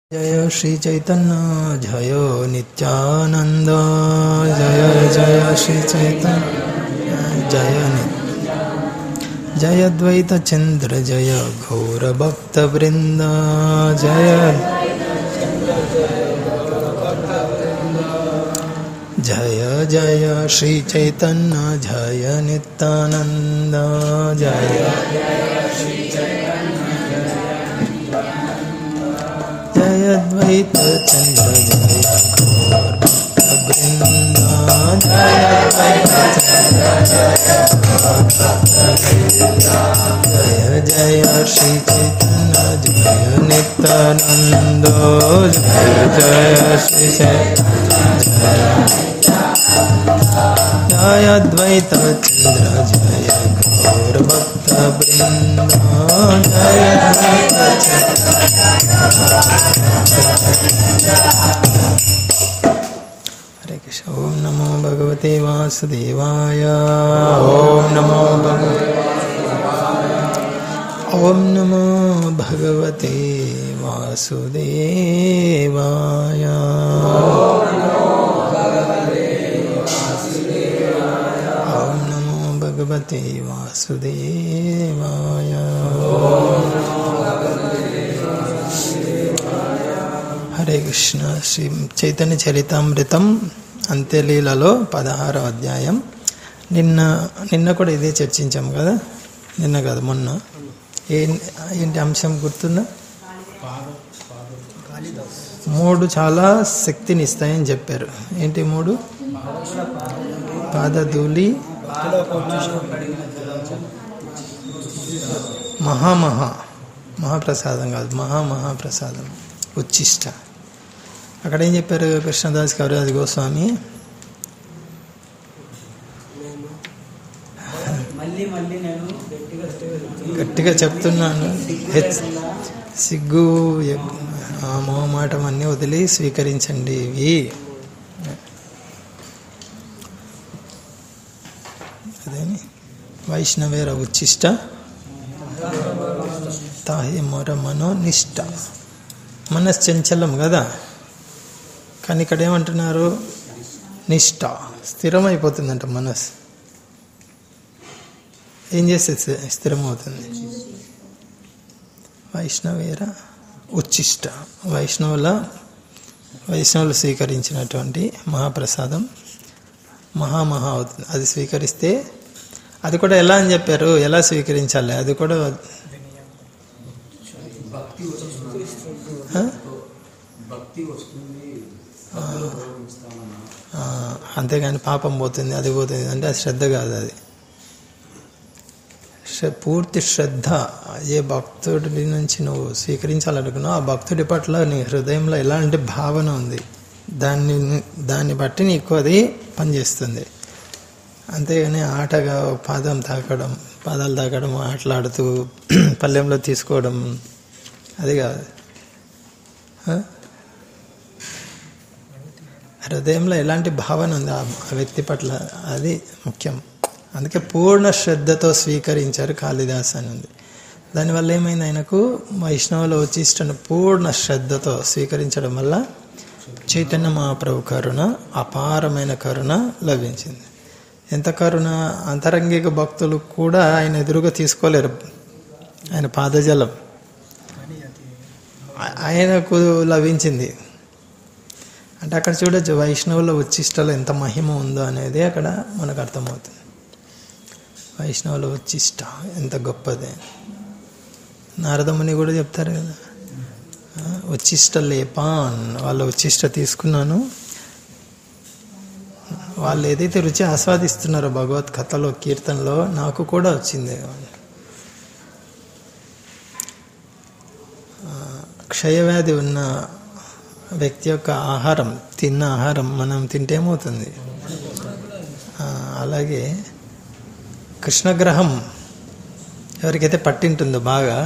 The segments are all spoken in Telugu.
जय श्री चैतन्य जय नित्यानंद जय जय श्री चैतन्य जय नित्य जय द्वैत चंद्र जय घोर भक्त वृंद जय जय जय श्री चैतन्य जय नित्यानंद जय जय द्वैत चंद्र जय घोर भक्त वृंद जय द्वैत चंद्र जय घोर भक्त वृंद जय जय श्री चैतन्य जय नित्यानंद जय जय श्री चैतन्य जय द्वैत चंद्र जय घोर भक्त वृंद जय द्वैत चंद्र हरे कृष्ण ओम नमो भगवते वासुदेवाय ओम नमो भगवते ओम नमो भगवते वासुदेवाय ओम नमो भगवते वासुदेवाय హరే కృష్ణ శ్రీ చైతన్య చరితామృతం అంత్యలీలలో పదహారో అధ్యాయం నిన్న నిన్న కూడా ఇదే చర్చించాం కదా నిన్న కాదు మొన్న ఏ ఏంటి అంశం గుర్తుందా మూడు చాలా శక్తిని ఇస్తాయని చెప్పారు ఏంటి మూడు పాదధూళి మహామహా మహాప్రసాదం కాదు మహామహాప్రసాదం ఉచ్చిష్ట అక్కడ ఏం చెప్పారు కృష్ణదాస్ కవిరాజ్ గోస్వామి మళ్ళీ మళ్ళీ నేను గట్టిగా గట్టిగా చెప్తున్నాను హెచ్ సిగ్గు ఎగ్- ఆ మొహమాటం అన్నీ వదిలి స్వీకరించండి ఇవి అదేని వైష్ణవేర ఉచ్చిష్ట తాహి మొర మనో నిష్ట మనస్ చంచలం కదా కానీ ఇక్కడ ఏమంటున్నారు నిష్ట స్థిరమైపోతుందంట మనస్ ఏం చేస్తే స్థి- స్థిరమవుతుంది వైష్ణవేర ఉచ్చిష్ట వైష్ణవుల వైష్ణవులు స్వీకరించినటువంటి మహాప్రసాదం మహామహా అవుతుంది అది స్వీకరిస్తే అది కూడా ఎలా అని చెప్పారు ఎలా స్వీకరించాలి అది కూడా ఆ? ఆ, అంతేగాని పాపం పోతుంది అది పోతుంది అంటే అది శ్రద్ధ కాదు అది శ్ర- పూర్తి శ్రద్ధ ఏ భక్తుడి నుంచి నువ్వు స్వీకరించాలనుకున్నావు ఆ భక్తుడి పట్ల నీ హృదయంలో ఎలాంటి భావన ఉంది దాన్ని దాన్ని బట్టి నీకు అది పనిచేస్తుంది అంతేగాని ఆటగా పాదం తాకడం పాదాలు తాకడం ఆటలాడుతూ పల్లెంలో తీసుకోవడం అది కాదు ఆ? హృదయంలో ఎలాంటి భావన ఉంది ఆ ఆ వ్యక్తి పట్ల అది ముఖ్యం అందుకే పూర్ణ శ్రద్ధతో స్వీకరించారు కాళిదాస్ అని ఉంది దానివల్ల ఏమైంది ఆయనకు వైష్ణవులో వచ్చిష్టను పూర్ణ శ్రద్ధతో స్వీకరించడం వల్ల చైతన్య మహాప్రభు కరుణ అపారమైన కరుణ లభించింది ఎంత కరుణ అంతరంగిక భక్తులు కూడా ఆయన ఎదురుగా తీసుకోలేరు ఆయన పాదజలం ఆ- ఆయనకు లభించింది అంటే అక్కడ చూడొచ్చు వైష్ణవుల ఉచ్చిష్టలో ఎంత మహిమ ఉందో అనేది అక్కడ మనకు అర్థమవుతుంది వైష్ణవుల ఉచ్చిష్ట ఎంత గొప్పది నారదముని కూడా చెప్తారు కదా ఆ, ఉచ్చిష్ట లేపాన్ వాళ్ళ ఉచ్చిష్ట తీసుకున్నాను వాళ్ళు ఏదైతే రుచి ఆస్వాదిస్తున్నారో భగవత్ కథలో కీర్తనలో నాకు కూడా వచ్చింది ఆ, క్షయవ్యాధి ఉన్న వ్యక్తి యొక్క ఆహారం తిన్న ఆహారం మనం తింటే ఏమవుతుంది ఆ, అలాగే కృష్ణగ్రహం ఎవరికైతే పట్టింటుందో బాగా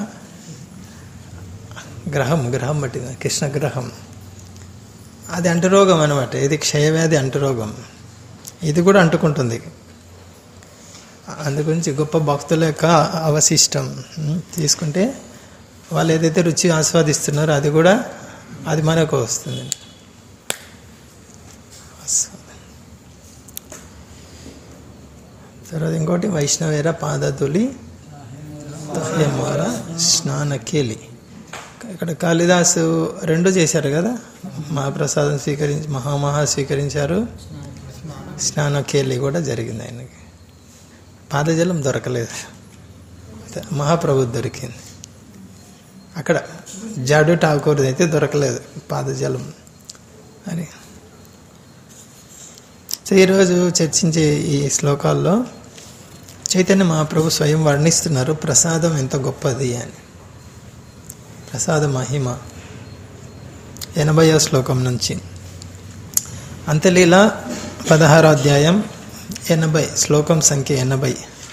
గ్రహం గ్రహం పట్టింది కృష్ణగ్రహం అది అంటురోగం అనమాట ఇది క్షయవ్యాధి అంటురోగం ఇది కూడా అంటుకుంటుంది అందు గురించి గొప్ప భక్తుల యొక్క అవశిష్టం ఉం, తీసుకుంటే వాళ్ళు ఏదైతే రుచి ఆస్వాదిస్తున్నారో అది కూడా అది మనకు వస్తుంది తర్వాత ఇంకోటి వైష్ణవేర పాదతులి తహ్యమార స్నానకేలి ఇక్కడ కాళిదాసు రెండు చేశారు కదా మహాప్రసాదం స్వీకరించి మహామహా స్వీకరించారు స్నానకేలి కూడా జరిగింది ఆయనకి పాదజలం దొరకలేదు మహాప్రభు దొరికింది అక్కడ జాడు ఠాకూర్ అయితే దొరకలేదు పాదజలం అని సో ఈరోజు చర్చించే ఈ శ్లోకాల్లో చైతన్య మహాప్రభు స్వయం వర్ణిస్తున్నారు ప్రసాదం ఎంత గొప్పది అని ప్రసాద మహిమ ఎనభయో శ్లోకం నుంచి అంతలీల పదహారో అధ్యాయం ఎనభై శ్లోకం సంఖ్య ఎనభై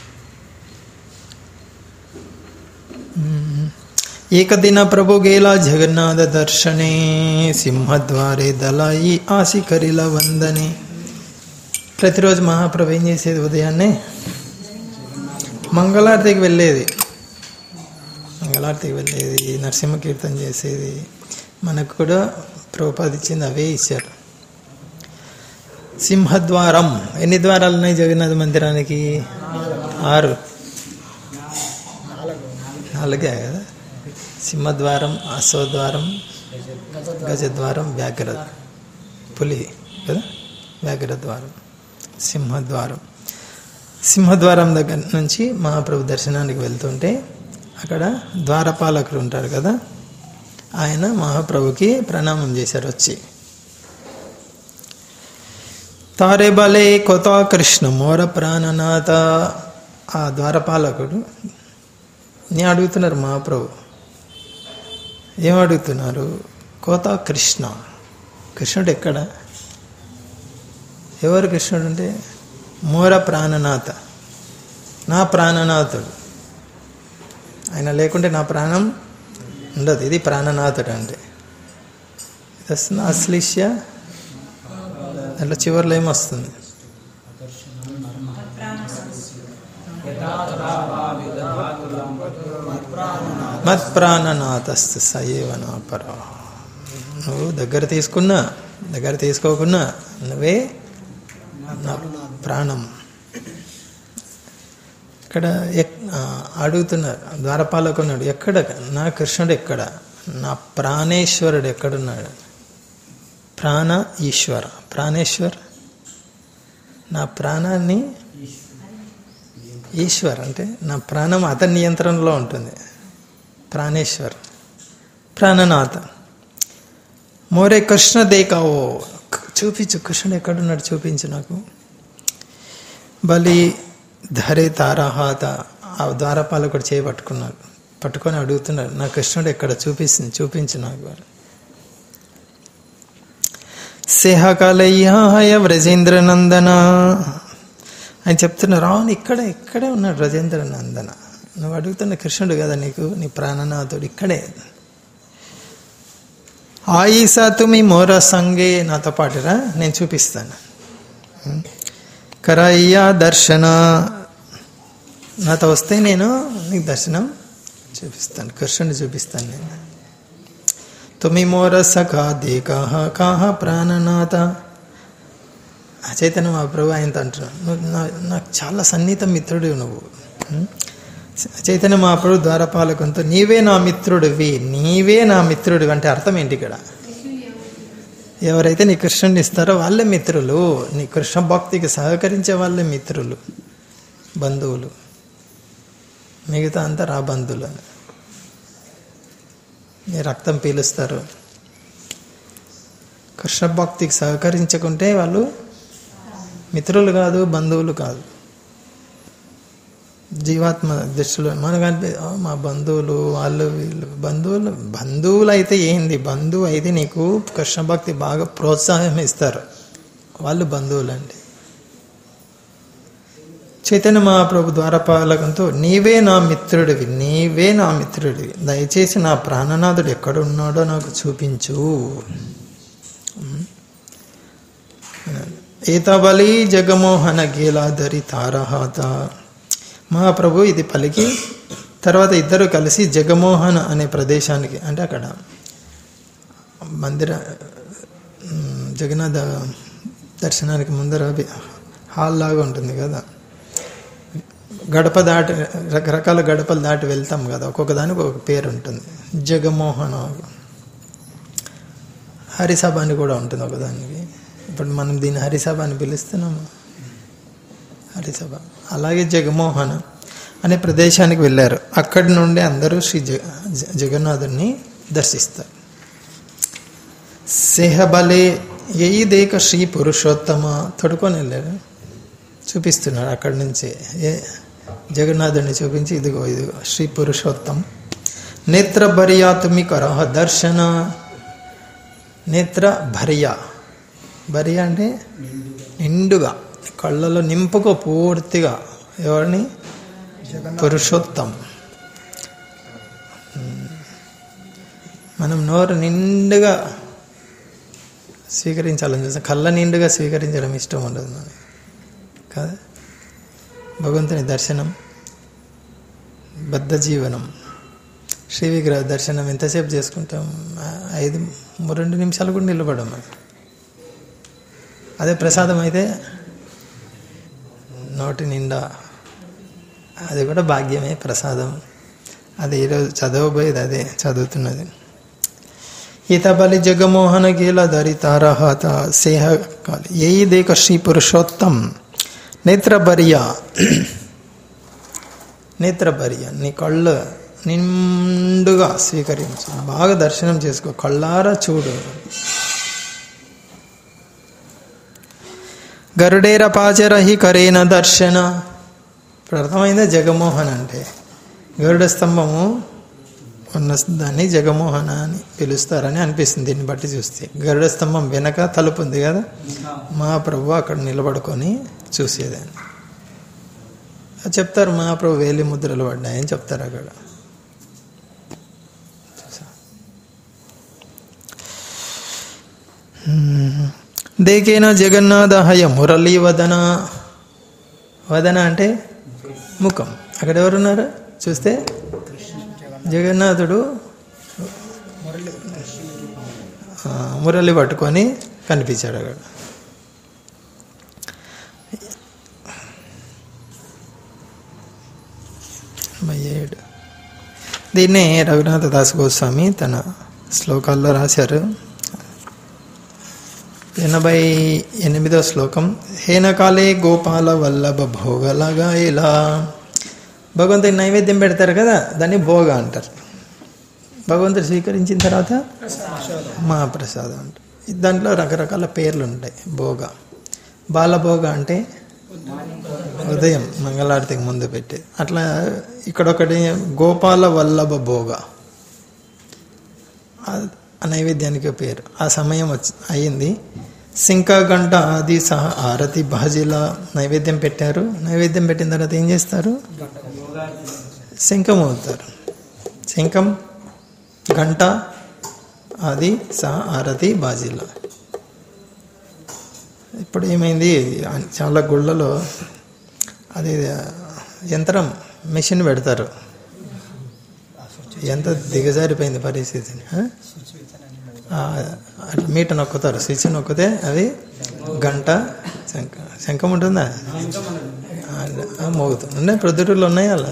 ఏకదిన ప్రభు గేలా జగన్నాథ దర్శనే సింహద్వారే దళాయి ఆశికరిల వందనే ప్రతిరోజు మహాప్రభు ఏం చేసేది ఉదయాన్నే మంగళారతికి వెళ్ళేది మంగళారతికి వెళ్ళేది నరసింహ కీర్తన చేసేది మనకు కూడా ప్రభుపాద ఇచ్చింది అవే ఇచ్చారు సింహద్వారం ఎన్ని ద్వారాలు ఉన్నాయి జగన్నాథ మందిరానికి ఆరు నాలుగే కదా సింహద్వారం అశ్వద్వారం గజద్వారం వ్యాఘ్ర పులి కదా వ్యాఘ్ర ద్వారం సింహద్వారం సింహద్వారం దగ్గర నుంచి మహాప్రభు దర్శనానికి వెళ్తుంటే అక్కడ ద్వారపాలకులు ఉంటారు కదా ఆయన మహాప్రభుకి ప్రణామం చేశారు వచ్చి తారే బలే కొత కృష్ణ మోర ప్రాణనాథ ఆ ద్వారపాలకుడు నేను అడుగుతున్నారు మహాప్రభు ఏం అడుగుతున్నారు కోత కృష్ణ కృష్ణుడు ఎక్కడ ఎవరు కృష్ణుడు అంటే మోర ప్రాణనాథ నా ప్రాణనాథుడు ఆయన లేకుంటే నా ప్రాణం ఉండదు ఇది ప్రాణనాథుడు అంటే ఇది వస్తుంది అశ్లిష్య దాంట్లో చివరిలో ఏమొస్తుంది మత్ ప్రాణనాథస్తు సయేవ నా పరా నువ్వు దగ్గర తీసుకున్నా దగ్గర తీసుకోకున్నా నువ్వే నా ప్రాణం ఇక్కడ ఎక్- ఆ, అడుగుతున్నారు ద్వారపాలకున్నాడు ఎక్కడ నా కృష్ణుడు ఎక్కడ నా ప్రాణేశ్వరుడు ఎక్కడున్నాడు ప్రాణ ఈశ్వర ప్రాణేశ్వర్ నా ప్రాణాన్ని ఈశ్వర్ అంటే నా ప్రాణం అతని నియంత్రణలో ఉంటుంది ప్రాణేశ్వర్ ప్రాణనాథ మోరే కృష్ణ దేకావో చూపించు కృష్ణుడు ఎక్కడున్నాడు చూపించు నాకు బలి ధరే తారాహాత ఆ ద్వారపాలకుడు చేయి పట్టుకున్నాడు పట్టుకొని అడుగుతున్నాడు నా కృష్ణుడు ఎక్కడ చూపిస్తుంది చూపించు నాకు సేహకాలయ్యాయ వ్రజేంద్ర నందన ఆయన చెప్తున్నారు అవును ఇక్కడ ఇక్కడే ఉన్నాడు వ్రజేంద్ర నందన నువ్వు అడుగుతున్న కృష్ణుడు కదా నీకు నీ ప్రాణనాథుడు ఇక్కడే ఆయిసా తుమి మోర సంగే నాతో పాటురా నేను చూపిస్తాను కరయ్యా దర్శన నాతో వస్తే నేను నీకు దర్శనం చూపిస్తాను కృష్ణుని చూపిస్తాను నేను తుమి మోర సఖా దే కాహ కాహ ప్రాణనాథ ఆ చైతన్య మహాప్రభు ఆయనతో అంటున్నాను నువ్వు నా- నాకు చాలా సన్నిహిత మిత్రుడు నువ్వు ఉం? చైతన్య మహాప్రభు ద్వారపాలకంతో నీవే నా మిత్రుడివి నీవే నా మిత్రుడివి అంటే అర్థం ఏంటి ఇక్కడ ఎవరైతే నీ కృష్ణుని ఇస్తారో వాళ్ళే మిత్రులు నీ కృష్ణ భక్తికి సహకరించే వాళ్ళే మిత్రులు బంధువులు మిగతా అంతా రా బంధువులు అని నీ రక్తం పీలుస్తారు కృష్ణ భక్తికి సహకరించకుంటే వాళ్ళు మిత్రులు కాదు బంధువులు కాదు జీవాత్మ దృష్టిలో మనకు అనిపి "ఓ, మా బంధువులు వాళ్ళు వీళ్ళు బంధువులు బంధువులు అయితే ఏంది బంధువు అయితే నీకు కృష్ణ భక్తి బాగా ప్రోత్సాహం ఇస్తారు వాళ్ళు బంధువులు అండి చైతన్య మహాప్రభు ద్వారపాలకంతో నీవే నా మిత్రుడివి నీవే నా మిత్రుడివి దయచేసి నా ప్రాణనాథుడు ఎక్కడ ఉన్నాడో నాకు చూపించు ఏతబలి జగమోహన గేలాధరి తారహాత మహాప్రభు ఇది పలికి తర్వాత ఇద్దరు కలిసి జగమోహన్ అనే ప్రదేశానికి అంటే అక్కడ మందిర మ్, జగన్నాథ దర్శనానికి ముందర వి- హాల్ లాగా ఉంటుంది కదా గడప దాటి రకరకాల గడపలు దాటి వెళ్తాం కదా ఒక్కొక్క దానికి ఒక పేరు ఉంటుంది జగమోహన హరిసభ అని కూడా ఉంటుంది ఒకదానికి ఇప్పుడు మనం దీన్ని హరిసభ అని పిలుస్తున్నాము హరిసభ అలాగే జగమోహన అనే ప్రదేశానికి వెళ్ళారు అక్కడి నుండి అందరూ శ్రీ జగ జ- జగన్నాథుడిని దర్శిస్తారు సేహబలే దేక శ్రీ పురుషోత్తమ తొడుకొని వెళ్ళారు చూపిస్తున్నారు అక్కడి నుంచి ఏ జగన్నాథుడిని చూపించి ఇదిగో ఇదిగో శ్రీ పురుషోత్తం నేత్ర భర్యా తుమి కరహ దర్శన నేత్ర భర్య భర్య అంటే నిండుగా కళ్ళలో నింపుకో పూర్తిగా ఎవరిని పురుషోత్తం మనం నోరు నిండుగా స్వీకరించాలని చూస్తాం కళ్ళ నిండుగా స్వీకరించడం ఇష్టం ఉండదు మనకి కదా భగవంతుని దర్శనం బద్ధ జీవనం శ్రీ విగ్రహ దర్శనం ఎంతసేపు చేసుకుంటాం ఆ, ఐదు రెండు నిమిషాలు కూడా నిలబడం అది అదే ప్రసాదం అయితే నోటి నిండా అది కూడా భాగ్యమే ప్రసాదం అది ఈరోజు చదవబోయేది అదే చదువుతున్నది ఈతబలి జగమోహన గీల ధరి తారహత సేహ కాలి ఏ దేక శ్రీ పురుషోత్తం నేత్రభర్య నేత్రభర్య నీ కళ్ళు నిండుగా స్వీకరించు బాగా దర్శనం చేసుకో కళ్ళారా చూడు గరుడేర పాచరహి కరేన దర్శన ఇప్పుడు అర్థమైందా జగమోహన్ అంటే గరుడ స్తంభము ఉన్న దాన్ని జగమోహన అని పిలుస్తారని అనిపిస్తుంది దీన్ని బట్టి చూస్తే గరుడ స్తంభం వెనక తలుపు ఉంది కదా మహాప్రభు అక్కడ నిలబడుకొని చూసేదాన్ని అది చెప్తారు మహాప్రభు వేలి ముద్రలు పడ్డాయని చెప్తారు అక్కడ హ్మ్. దేకేన జగన్నాథ హయ మురళీ వదన వదన అంటే ముఖం అక్కడ ఎవరున్నారు చూస్తే జగన్నాథుడు ఆ, మురళి పట్టుకొని కనిపించాడు అక్కడ ఎనభై ఏడు దీన్నే రఘునాథ దాస్ గోస్వామి తన శ్లోకాల్లో రాశారు ఎనభై ఎనిమిదో శ్లోకం హేనకాలే గోపాల వల్లభ భోగలగా ఇలా భగవంతుడి నైవేద్యం పెడతారు కదా దాన్ని భోగ అంటారు భగవంతుడు స్వీకరించిన తర్వాత మహాప్రసాదం అంటారు దాంట్లో రకరకాల పేర్లు ఉంటాయి భోగ బాలభోగ అంటే ఉదయం మంగళారతికి ముందు పెట్టి అట్లా ఇక్కడ ఒకటి గోపాల వల్లభ భోగ ఆ- ఆ నైవేద్యానికి పేరు ఆ సమయం వచ్చి అయింది సింక గంట ఆది సహా ఆరతి భాజీల నైవేద్యం పెట్టారు నైవేద్యం పెట్టిన తర్వాత ఏం చేస్తారు శంఖం అవుతారు శంఖం గంట అది సహా ఆరతి బాజీల ఇప్పుడు ఏమైంది చాలా గుళ్ళలో అది యంత్రం మెషిన్ పెడతారు ఎంత దిగజారిపోయింది పరిస్థితిని ఆ? ఆ, అట్లా మీట నొక్కుతారు స్విచ్ నొక్కితే అవి గంట శంఖ శంఖం ఉంటుందా ఆ, మోగుతుంది ఉన్నాయి ప్రొద్దుటూరులో ఉన్నాయి అలా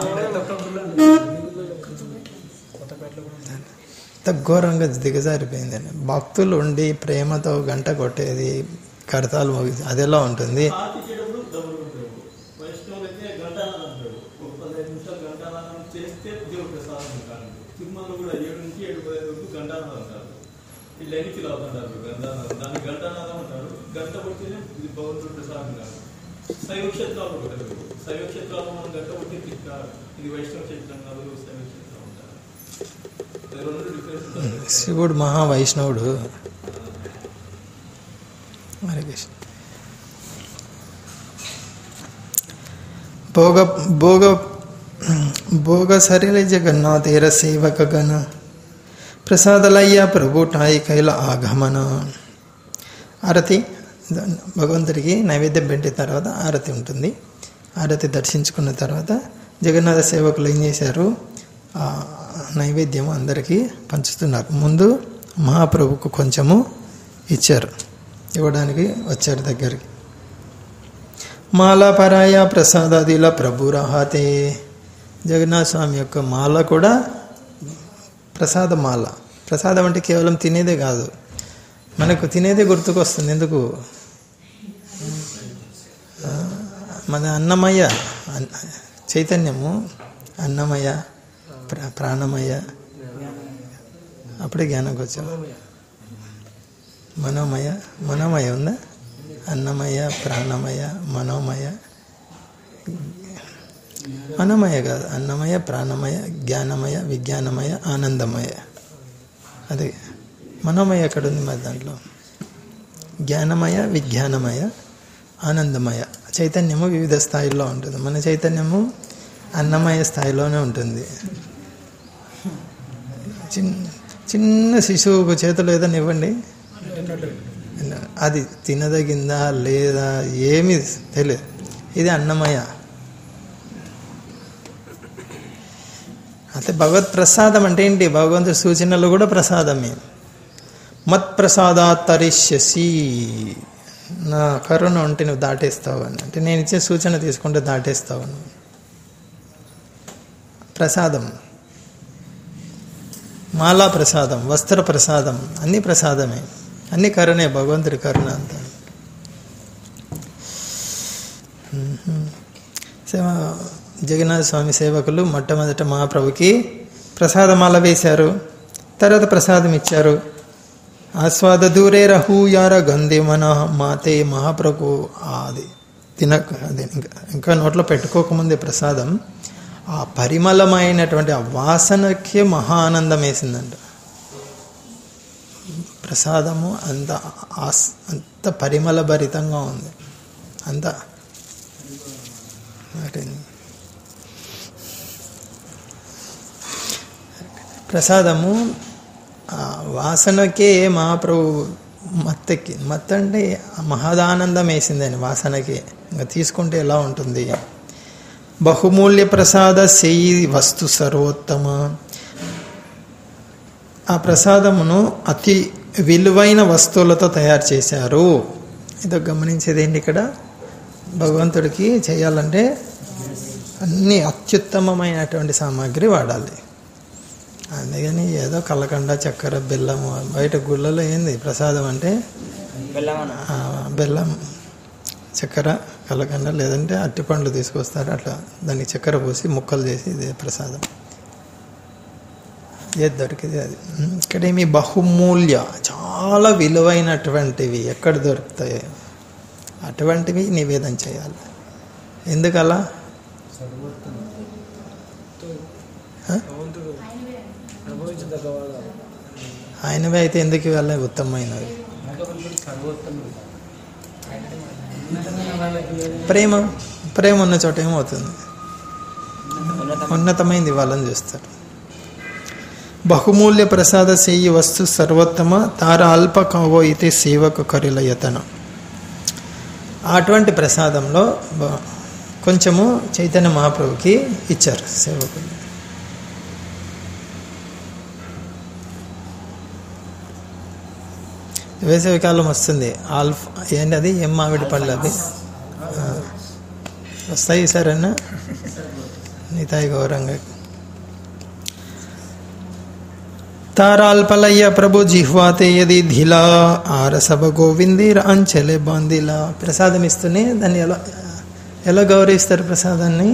ఎంత ఘోరంగా దిగజారిపోయిందని భక్తులు ఉండి ప్రేమతో గంట కొట్టేది కడతాలు మోగి అది ఎలా ఉంటుంది పాతికేటప్పుడు డబ్బులు ఉంటాడు వైష్ణవులు అయితే గంటానాథం అంటాడు ఒక పదిహేను నిమిషాలు గంటానాథం చేస్తే దేవుడు ప్రసాదం ఉంటాడు తిరుమలలో కూడా ఏడు నుంచి ఏడు పదిహేను వరకు గంటానాథం అంటారు వీళ్ళు ఎన్ని కిలో అవుతుంటారు గంటానాథం దాన్ని గంటానాథం అంటారు గంట కొట్టినే ఇది భగవంతుడు ప్రసాదం కాదు శైవ క్షేత్రాలు కూడా లేవు. శైవ క్షేత్రాలు మనం గంట కొట్టి తిట్టారు ఇది వైష్ణవ క్షేత్రం కాదు శైవ క్షేత్రం అంటారు ఇది రెండు డిఫరెన్స్ ఉంటుంది శివుడు మహావైష్ణవుడు హరే కృష్ణ భోగ భోగ భోగ సరిల జగన్నాథేర సేవక గణ ప్రసాదలయ్య ప్రభుటాయి కైల ఆగమన ఆరతి భగవంతుడికి నైవేద్యం పెట్టిన తర్వాత ఆరతి ఉంటుంది ఆరతి దర్శించుకున్న తర్వాత జగన్నాథ సేవకులు ఏం చేశారు ఆ నైవేద్యం అందరికీ పంచుతున్నారు ముందు మహాప్రభుకు కొంచెము ఇచ్చారు ఇవ్వడానికి వచ్చారు దగ్గరికి మాల పరాయ ప్రసాదాదిల ప్రభు రహాతే జగన్నాథ స్వామి యొక్క మాల కూడా ప్రసాద మాల ప్రసాదం అంటే కేవలం తినేదే కాదు మనకు తినేదే గుర్తుకొస్తుంది ఎందుకు ఆ, మన అన్నమయ్య అన్- చైతన్యము అన్నమయ ప్ర- ప్రాణమయ అప్పుడే జ్ఞానంకి వచ్చావు మనోమయ మనోమయ ఉందా అన్నమయ ప్రాణమయ మనోమయ మనోమయ కాదు అన్నమయ ప్రాణమయ జ్ఞానమయ విజ్ఞానమయ ఆనందమయ అదే మనోమయ ఎక్కడ ఉంది మరి దాంట్లో జ్ఞానమయ విజ్ఞానమయ ఆనందమయ చైతన్యము వివిధ స్థాయిల్లో ఉంటుంది మన చైతన్యము అన్నమయ స్థాయిలోనే ఉంటుంది చిన్న చిన్న శిశువుకు చేతులు ఏదైనా ఇవ్వండి అది తినదగిందా లేదా ఏమీ తెలియదు ఇది అన్నమయ అయితే భగవత్ ప్రసాదం అంటే ఏంటి భగవంతుడి సూచనలు కూడా ప్రసాదమే మత్ ప్రసాదాత్ తరిష్యసి నా కరుణ ఉంటే నువ్వు దాటేస్తావు అని అంటే నేను ఇచ్చే సూచన తీసుకుంటే దాటేస్తావు అని ప్రసాదం మాలా ప్రసాదం వస్త్ర ప్రసాదం అన్ని ప్రసాదమే అన్ని కరుణే భగవంతుడి కరుణ అంతా మ్మ్. సేవ జగన్నాథ స్వామి సేవకులు మొట్టమొదట మహాప్రభుకి ప్రసాదమాల వేశారు తర్వాత ప్రసాదం ఇచ్చారు ఆస్వాద దూరే రహూయార గంధి మన మాతే మహాప్రభు అది తినక అది ఇంకా ఇంకా నోట్లో పెట్టుకోకముందే ప్రసాదం ఆ పరిమళమైనటువంటి ఆ వాసనకే మహా ఆనందం వేసిందంట ప్రసాదము అంత ఆస్ అంత పరిమళ భరితంగా ఉంది అంత వాటిని ప్రసాదము ఆ వాసనకే మహాప్రభు మత్తెక్కి మత్త అంటే మహదానందం వేసిందని వాసనకి ఇంకా తీసుకుంటే ఎలా ఉంటుంది బహుమూల్య ప్రసాద సెయి వస్తు సర్వోత్తమ ఆ ప్రసాదమును అతి విలువైన వస్తువులతో తయారు చేశారు ఇదో గమనించేది ఏంటి ఇక్కడ భగవంతుడికి చేయాలంటే అన్ని అత్యుత్తమమైనటువంటి సామాగ్రి వాడాలి అందుకని ఏదో కలకండ చక్కెర బెల్లము బయట గుళ్ళలో ఏంది ప్రసాదం అంటే వెళ్ళమన్నా ఆ, బెల్లం చక్కెర కలకండ లేదంటే అట్టిపండ్లు తీసుకొస్తారు అట్లా దానికి చక్కెర పోసి ముక్కలు చేసి ఇదే ప్రసాదం ఏది దొరికింది అది ఉమ్, ఇక్కడేమి బహుమూల్య చాలా విలువైనటువంటివి ఎక్కడ దొరుకుతాయి అటువంటివి నివేదన చేయాలి ఎందుకలా ఆ? ఆయనవే అయితే ఎందుకు ఇవాళ ఉత్తమమైనవి ప్రేమ ప్రేమ ఉన్న చోట ఏమవుతుంది ఉన్నతమైంది వాళ్ళని చూస్తారు బహుమూల్య ప్రసాద సేయి వస్తు సర్వోత్తమ తార అల్ప కావో అయితే సేవకు కరిల యతన అటువంటి ప్రసాదంలో బ- కొంచెము చైతన్య మహాప్రభుకి ఇచ్చారు సేవకులు వేసవికాలం వస్తుంది ఆల్ఫ్ ఏంటి అది ఏం మామిడి పళ్ళు అవి ఆ. వస్తాయి సరేనా నితాయి గౌరంగా తారాల్పలయ్య ప్రభు జిహ్వాతే యది ధిలా ఆరసభ గోవిందీర అంచెలే బాందిలా ప్రసాదం ఇస్తూనే దాన్ని ఎలా ఎలా గౌరవిస్తారు ప్రసాదాన్ని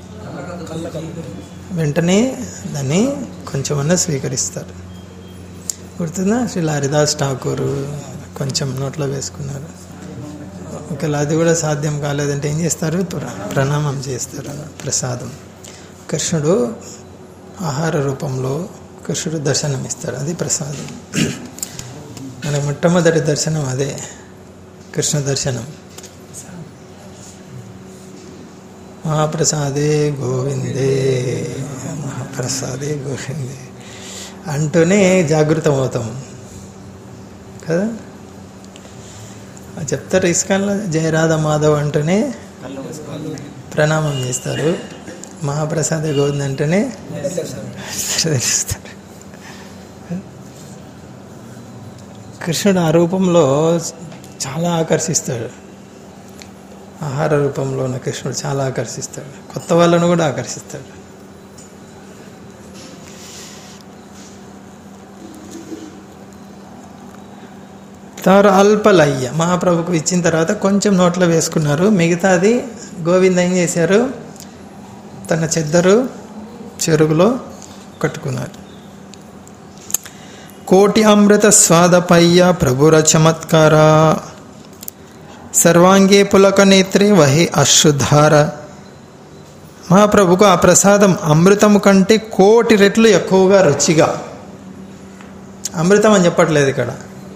వెంటనే దాన్ని కొంచెమన్నా స్వీకరిస్తారు గుర్తుందా శ్రీ హరిదాస్ ఠాకూర్ కొంచెం నోట్లో వేసుకున్నారు ఒకవేళ అది కూడా సాధ్యం కాలేదంటే ఏం చేస్తారు ప్ర- ప్రణామం చేస్తారు ప్రసాదం కృష్ణుడు ఆహార రూపంలో కృష్ణుడు దర్శనం ఇస్తాడు అది ప్రసాదం మనకు మొట్టమొదటి దర్శనం అదే కృష్ణ దర్శనం మహాప్రసాదే గోవిందే మహాప్రసాదే గోవిందే అంటూనే జాగృతం అవుతాం కదా చెప్తారు ఇస్కాన్లో జయరాధ మాధవ్ అంటూనే కళ్ళు మూసుకోవాలి ప్రణామం చేస్తారు మహాప్రసాద గోవింద్ అంటేనే తెలుస్తారు కృష్ణుడు ఆ రూపంలో చాలా ఆకర్షిస్తాడు ఆహార రూపంలో ఉన్న కృష్ణుడు చాలా ఆకర్షిస్తాడు కొత్త వాళ్ళను కూడా ఆకర్షిస్తాడు తర్వాత అల్పలయ్య మహాప్రభుకు ఇచ్చిన తర్వాత కొంచెం నోట్లో వేసుకున్నారు మిగతాది గోవింద ఏం చేశారు తన చెద్దరు చెరుగులో కట్టుకున్నారు కోటి అమృత స్వాదపయ్య ప్రభుర చమత్కార సర్వాంగే పులక నేత్రి వహి అశ్రుధార మహాప్రభుకు ఆ ప్రసాదం అమృతము కంటే కోటి రెట్లు ఎక్కువగా రుచిగా అమృతం అని చెప్పట్లేదు ఇక్కడ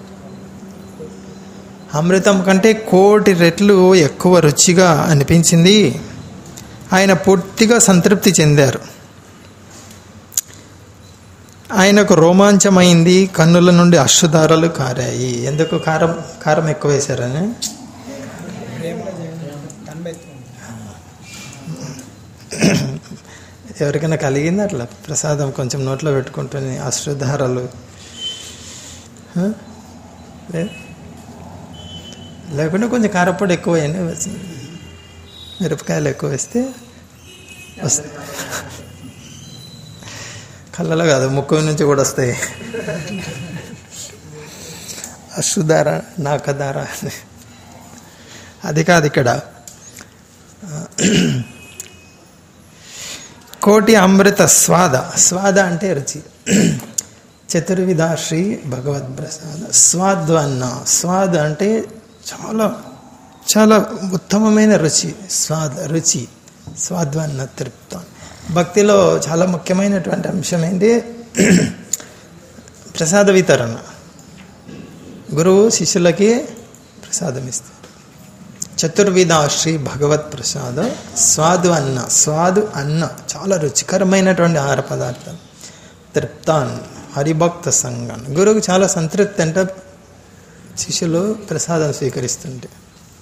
అమృతం కంటే కోటి రెట్లు ఎక్కువ రుచిగా అనిపించింది ఆయన పూర్తిగా సంతృప్తి చెందారు ఆయనకు రోమాంచమైంది కన్నుల నుండి అశ్రుధారలు కారాయి ఎందుకు కారం కారం ఎక్కువ వేశారని ఎవరికైనా కలిగింది అట్లా ప్రసాదం కొంచెం నోట్లో పెట్టుకుంటుంది అశ్రుధారలు హ? లేదు లేకుంటే కొంచెం కారపొడి ఎక్కువ వేయండి మిరపకాయలు ఎక్కువ వేస్తే వస్తాయి కళ్ళలో కాదు ముక్కు నుంచి కూడా వస్తాయి అశ్రుధార నాకధార అని. అది కాదు ఇక్కడ కోటి అమృత స్వాద స్వాద అంటే రుచి చతుర్విధ శ్రీ భగవద్ ప్రసాద స్వాద్వన్న స్వాద్ అంటే చాలా చాలా ఉత్తమమైన రుచి స్వాద రుచి స్వాద్వన్న తృప్తం భక్తిలో చాలా ముఖ్యమైనటువంటి అంశం ఏంటి ప్రసాద వితరణ గురువు శిష్యులకి ప్రసాదం ఇస్తారు చతుర్విధ శ్రీ భగవత్ ప్రసాద స్వాదు అన్న స్వాదు అన్న చాలా రుచికరమైనటువంటి ఆహార పదార్థం తృప్తాన్ హరిభక్త సంఘం గురువుకు చాలా సంతృప్తి అంటే శిష్యులు ప్రసాదం స్వీకరిస్తుంటే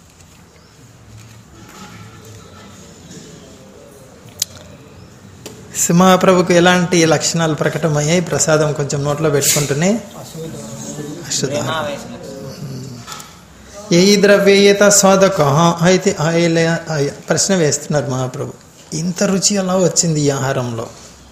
సింహాప్రభుకు ఎలాంటి లక్షణాలు ప్రకటమయ్యాయి ప్రసాదం కొంచెం నోట్లో పెట్టుకుంటూనే అశుద్ధ ప్రేమావేశం ఏ ద్రవ్యేయత స్వాదక అయితే ఆయిల ఆయ- ప్రశ్న వేస్తున్నారు మహాప్రభు ఇంత రుచి ఎలా వచ్చింది ఈ ఆహారంలో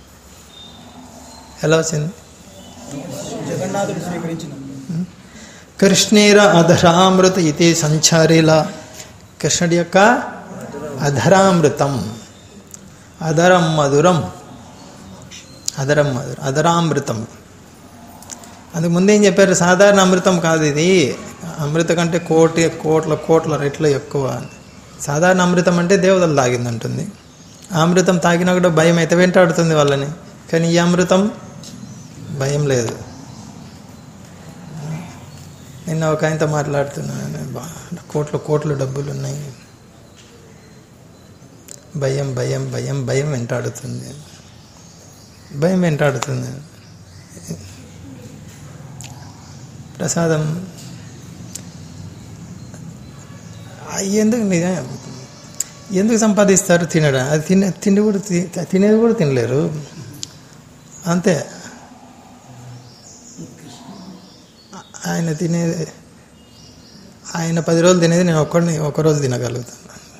ఎలా వచ్చింది జగన్నాథుడు స్వీకరించిన కృష్ణేర అధరామృత ఇతే సంచారీల కృష్ణుడి యొక్క అధరామృతం అధరం మధురం అధరం మధురం అధరామృతం అందుకు ముందేం చెప్పారు సాధారణ అమృతం కాదు ఇది అమృత కంటే కోటి కోట్ల కోట్ల రెట్లు ఎక్కువ అని సాధారణ అమృతం అంటే దేవతలు తాగిందంటుంది ఆ అమృతం తాగినా కూడా భయం అయితే వెంటాడుతుంది వాళ్ళని కానీ ఈ అమృతం భయం లేదు నిన్న ఒక ఆయనతో మాట్లాడుతున్నాను బా కోట్ల కోట్ల డబ్బులు ఉన్నాయి భయం భయం భయం భయం వెంటాడుతుంది భయం వెంటాడుతుంది ప్రసాదం ఆ ఎందుకు నిజం ఎందుకు సంపాదిస్తారు తినడం అది తినే తిండి కూడా తి- తినేది కూడా తినలేరు అంతే ఆయన తినేది ఆయన పది రోజులు తినేది నేను ఒక్కడిని ఒకరోజు తినగలుగుతాను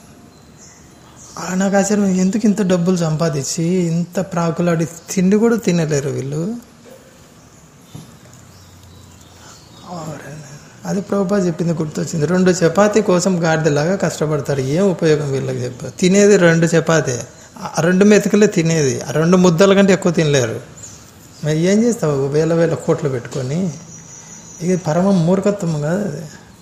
ఆ నాకు ఆశ్చర్యం ఎందుకు ఇంత డబ్బులు సంపాదించి ఇంత ప్రాకులాడి తిండి కూడా తినలేరు వీళ్ళు అది ప్రభుపా చెప్పింది గుర్తొచ్చింది రెండు చపాతీ కోసం గాడిదలాగా కష్టపడతారు ఏం ఉపయోగం వీళ్ళకి చెప్ప తినేది రెండు చపాతీ ఆ రెండు మెతుకులే తినేది ఆ రెండు ముద్దల కంటే ఎక్కువ తినలేరు మరి ఏం చేస్తావు వేల వేల కోట్లు పెట్టుకొని ఇది పరమ మూర్ఖత్వం కాదు అది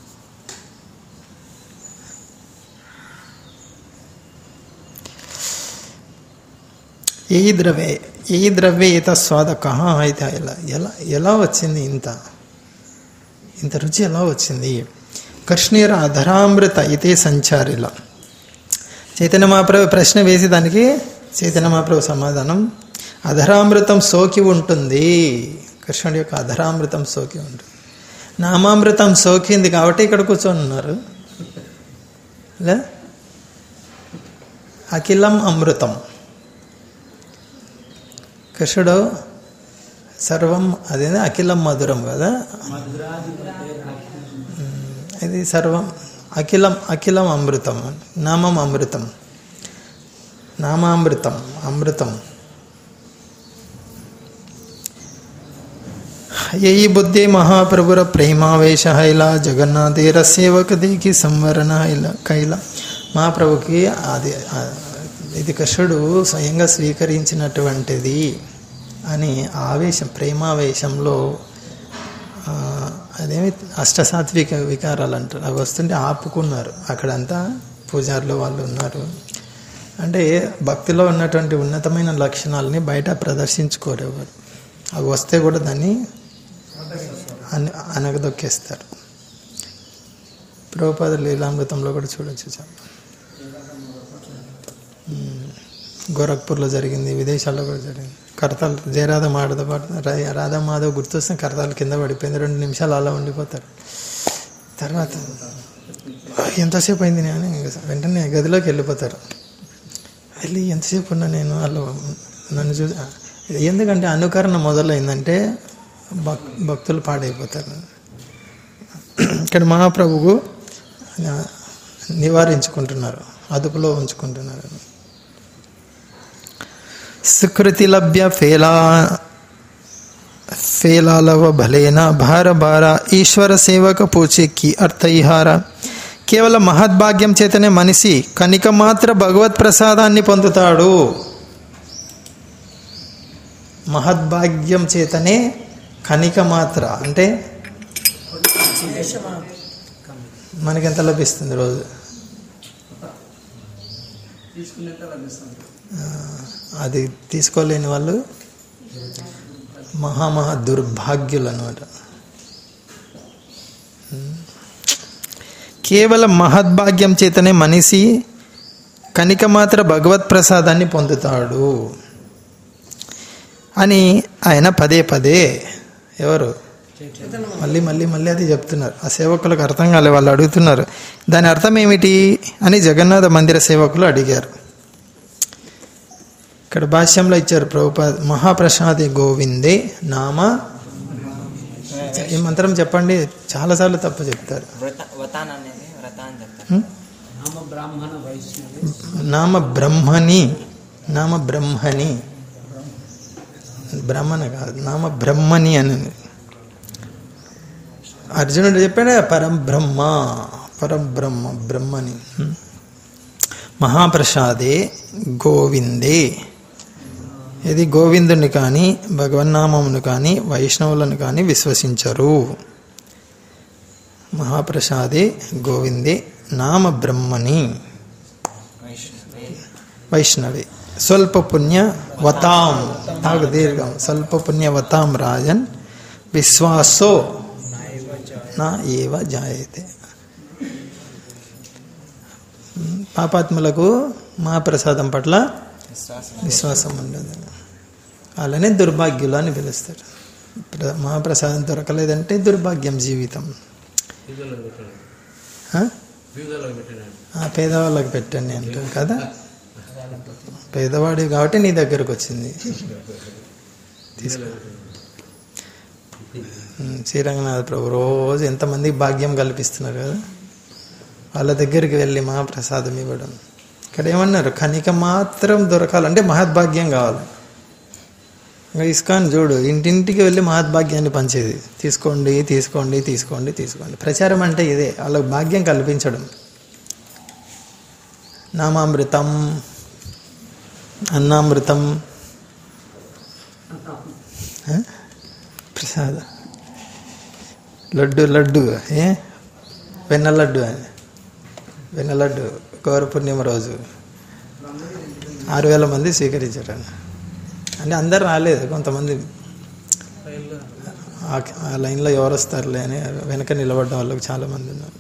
ఏ ద్రవ్యే ఏ ద్రవ్యే ఇత స్వాద కహా అయితే ఎలా ఎలా ఎలా వచ్చింది ఇంత ఇంత రుచి ఎలా వచ్చింది కృష్ణీర అధరామృత ఇతే సంచారిల చైతన్య మహాప్రభు ప్రశ్న వేసి దానికి చైతన్య మహాప్రభు సమాధానం అధరామృతం సోకి ఉంటుంది కృష్ణుడి యొక్క అధరామృతం సోకి ఉంటుంది నామామృతం సోకింది కాబట్టి ఇక్కడ కూర్చొని ఉన్నారు లే అఖిలం అమృతం కృష్ణుడు సర్వం అదేనా అఖిలం మధురం కదా ఇది సర్వం అఖిలం అఖిలం అమృతం నామం అమృతం నామామృతం అమృతం యయి బుద్ధి మహాప్రభుర ప్రేమావేశ ఇలా జగన్నాథేర సేవక దేకి సంవరణ ఇలా కైల మహాప్రభుకి అది ఆ, ఇది కృష్ణుడు స్వయంగా స్వీకరించినటువంటిది అని ఆవేశం ప్రేమావేశంలో ఆ, అదేమి అష్టసాత్విక వికారాలు అంటారు అవి వస్తుంటే ఆపుకున్నారు అక్కడంతా పూజారులు వాళ్ళు ఉన్నారు అంటే భక్తిలో ఉన్నటువంటి ఉన్నతమైన లక్షణాలని బయట ప్రదర్శించుకోరు ఎవరు అవి వస్తే కూడా దాన్ని అన అనగదొక్కేస్తారు ప్రభుపాద లీలామృతంలో కూడా చూడొచ్చు చాలా ఉమ్, గోరఖ్పూర్లో జరిగింది విదేశాల్లో కూడా జరిగింది కరతాలు జయరాధ మాడతో పాటు రా- రాధా మాధవ్ గుర్తొస్తే కరతాలు కింద పడిపోయింది రెండు నిమిషాలు అలా ఉండిపోతారు తర్వాత ఎంతసేపు అయింది నేను వెంటనే గదిలోకి వెళ్ళిపోతారు వెళ్ళి ఎంతసేపు ఉన్నా నేను వాళ్ళు నన్ను చూసి ఎందుకంటే అనుకరణ మొదలైందంటే భక్ భక్తులు పాడైపోతారు ఇక్కడ మహాప్రభువు ఆ, నివారించుకుంటున్నారు అదుపులో ఉంచుకుంటున్నారు సుకృతి లభ్య ఫేలా ఫేలాలవ భలేన భార భార ఈశ్వర సేవక పూచెక్కి అర్థయిహార కేవలం మహద్భాగ్యం చేతనే మనిషి కనిక మాత్ర భగవత్ ప్రసాదాన్ని పొందుతాడు మహద్భాగ్యం చేతనే కనిక మాత్ర అంటే మనకి ఎంత లభిస్తుంది రోజు తీసుకునేట్టు లభిస్తుంది ఆ, అది తీసుకోలేని వాళ్ళు మహామహా దుర్భాగ్యులు అనమాట కేవలం మహద్భాగ్యం చేతనే మనిషి కనిక మాత్ర భగవత్ ప్రసాదాన్ని పొందుతాడు అని ఆయన పదే పదే ఎవరు మళ్ళీ మళ్ళీ మళ్ళీ అది చెప్తున్నారు ఆ సేవకులకు అర్థం కాలే వాళ్ళు అడుగుతున్నారు దాని అర్థం ఏమిటి అని జగన్నాథ మందిర సేవకులు అడిగారు ఇక్కడ భాష్యంలో ఇచ్చారు ప్రభుపాద్ మహాప్రసాది గోవిందే నామ ఈ మంత్రం చెప్పండి చాలాసార్లు తప్పు చెప్తారు వ్రత వతాన్ అనేది వ్రత అని చెప్తారు హ్మ్? నామ బ్రాహ్మణ వైష్ణవి నామ బ్రహ్మని నామ బ్రహ్మని బ్రహ్మణ కాదు నామ బ్రహ్మని అని అర్జునుడు చెప్పాడే పరం బ్రహ్మ పరం బ్రహ్మ బ్రహ్మని హ్మ్. మహాప్రసాదే గోవిందే ఇది గోవిందుని కానీ భగవన్నామమును కానీ వైష్ణవులను కానీ విశ్వసించరు మహాప్రసాదే గోవిందే నామ బ్రహ్మని వైష్ణవే వైష్ణవి స్వల్ప పుణ్య వతాం తాగు దీర్ఘం స్వల్ప పుణ్య వతాం రాజన్ విశ్వాసో నా ఏవ జాయతే పాపాత్ములకు మహాప్రసాదం పట్ల విశ్వాసం విశ్వాసం ఉండదు అలానే దుర్భాగ్యులు అని పిలుస్తారు ప్ర- మహాప్రసాదం దొరకలేదంటే దుర్భాగ్యం జీవితం ఆ? ఆ, పేదవాళ్ళకి పెట్టండి అంటారు కదా పేదవాడి కాబట్టి నీ దగ్గరకు వచ్చింది తీసుకో ఉమ్, శ్రీరంగనాథ ప్రభు రోజు ఎంతమందికి భాగ్యం కల్పిస్తున్నారు కదా వాళ్ళ దగ్గరికి వెళ్ళి మహాప్రసాదం ఇవ్వడం ఇక్కడ ఏమన్నారు కనిక మాత్రం దొరకాలంటే మహద్భాగ్యం కావాలి ఇంకా ఇస్కాన్ చూడు ఇంటింటికి వెళ్ళి మహద్భాగ్యాన్ని పంచేది తీసుకోండి తీసుకోండి తీసుకోండి తీసుకోండి ప్రచారం అంటే ఇదే వాళ్ళకి భాగ్యం కల్పించడం నామామృతం అన్నామృతం ఆ? ప్రసాద లడ్డు లడ్డు ఏ వెన్న లడ్డు అని వెన్న లడ్డు గౌర పూర్ణిమ రోజు ఆరు వేల మంది స్వీకరించారు అంటే అందరు రాలేదు కొంతమంది ఆ- ఆ లైన్లో ఎవరు వస్తారులే అని వెనక నిలబడ్డ వాళ్ళకి చాలా మంది ఉన్నారు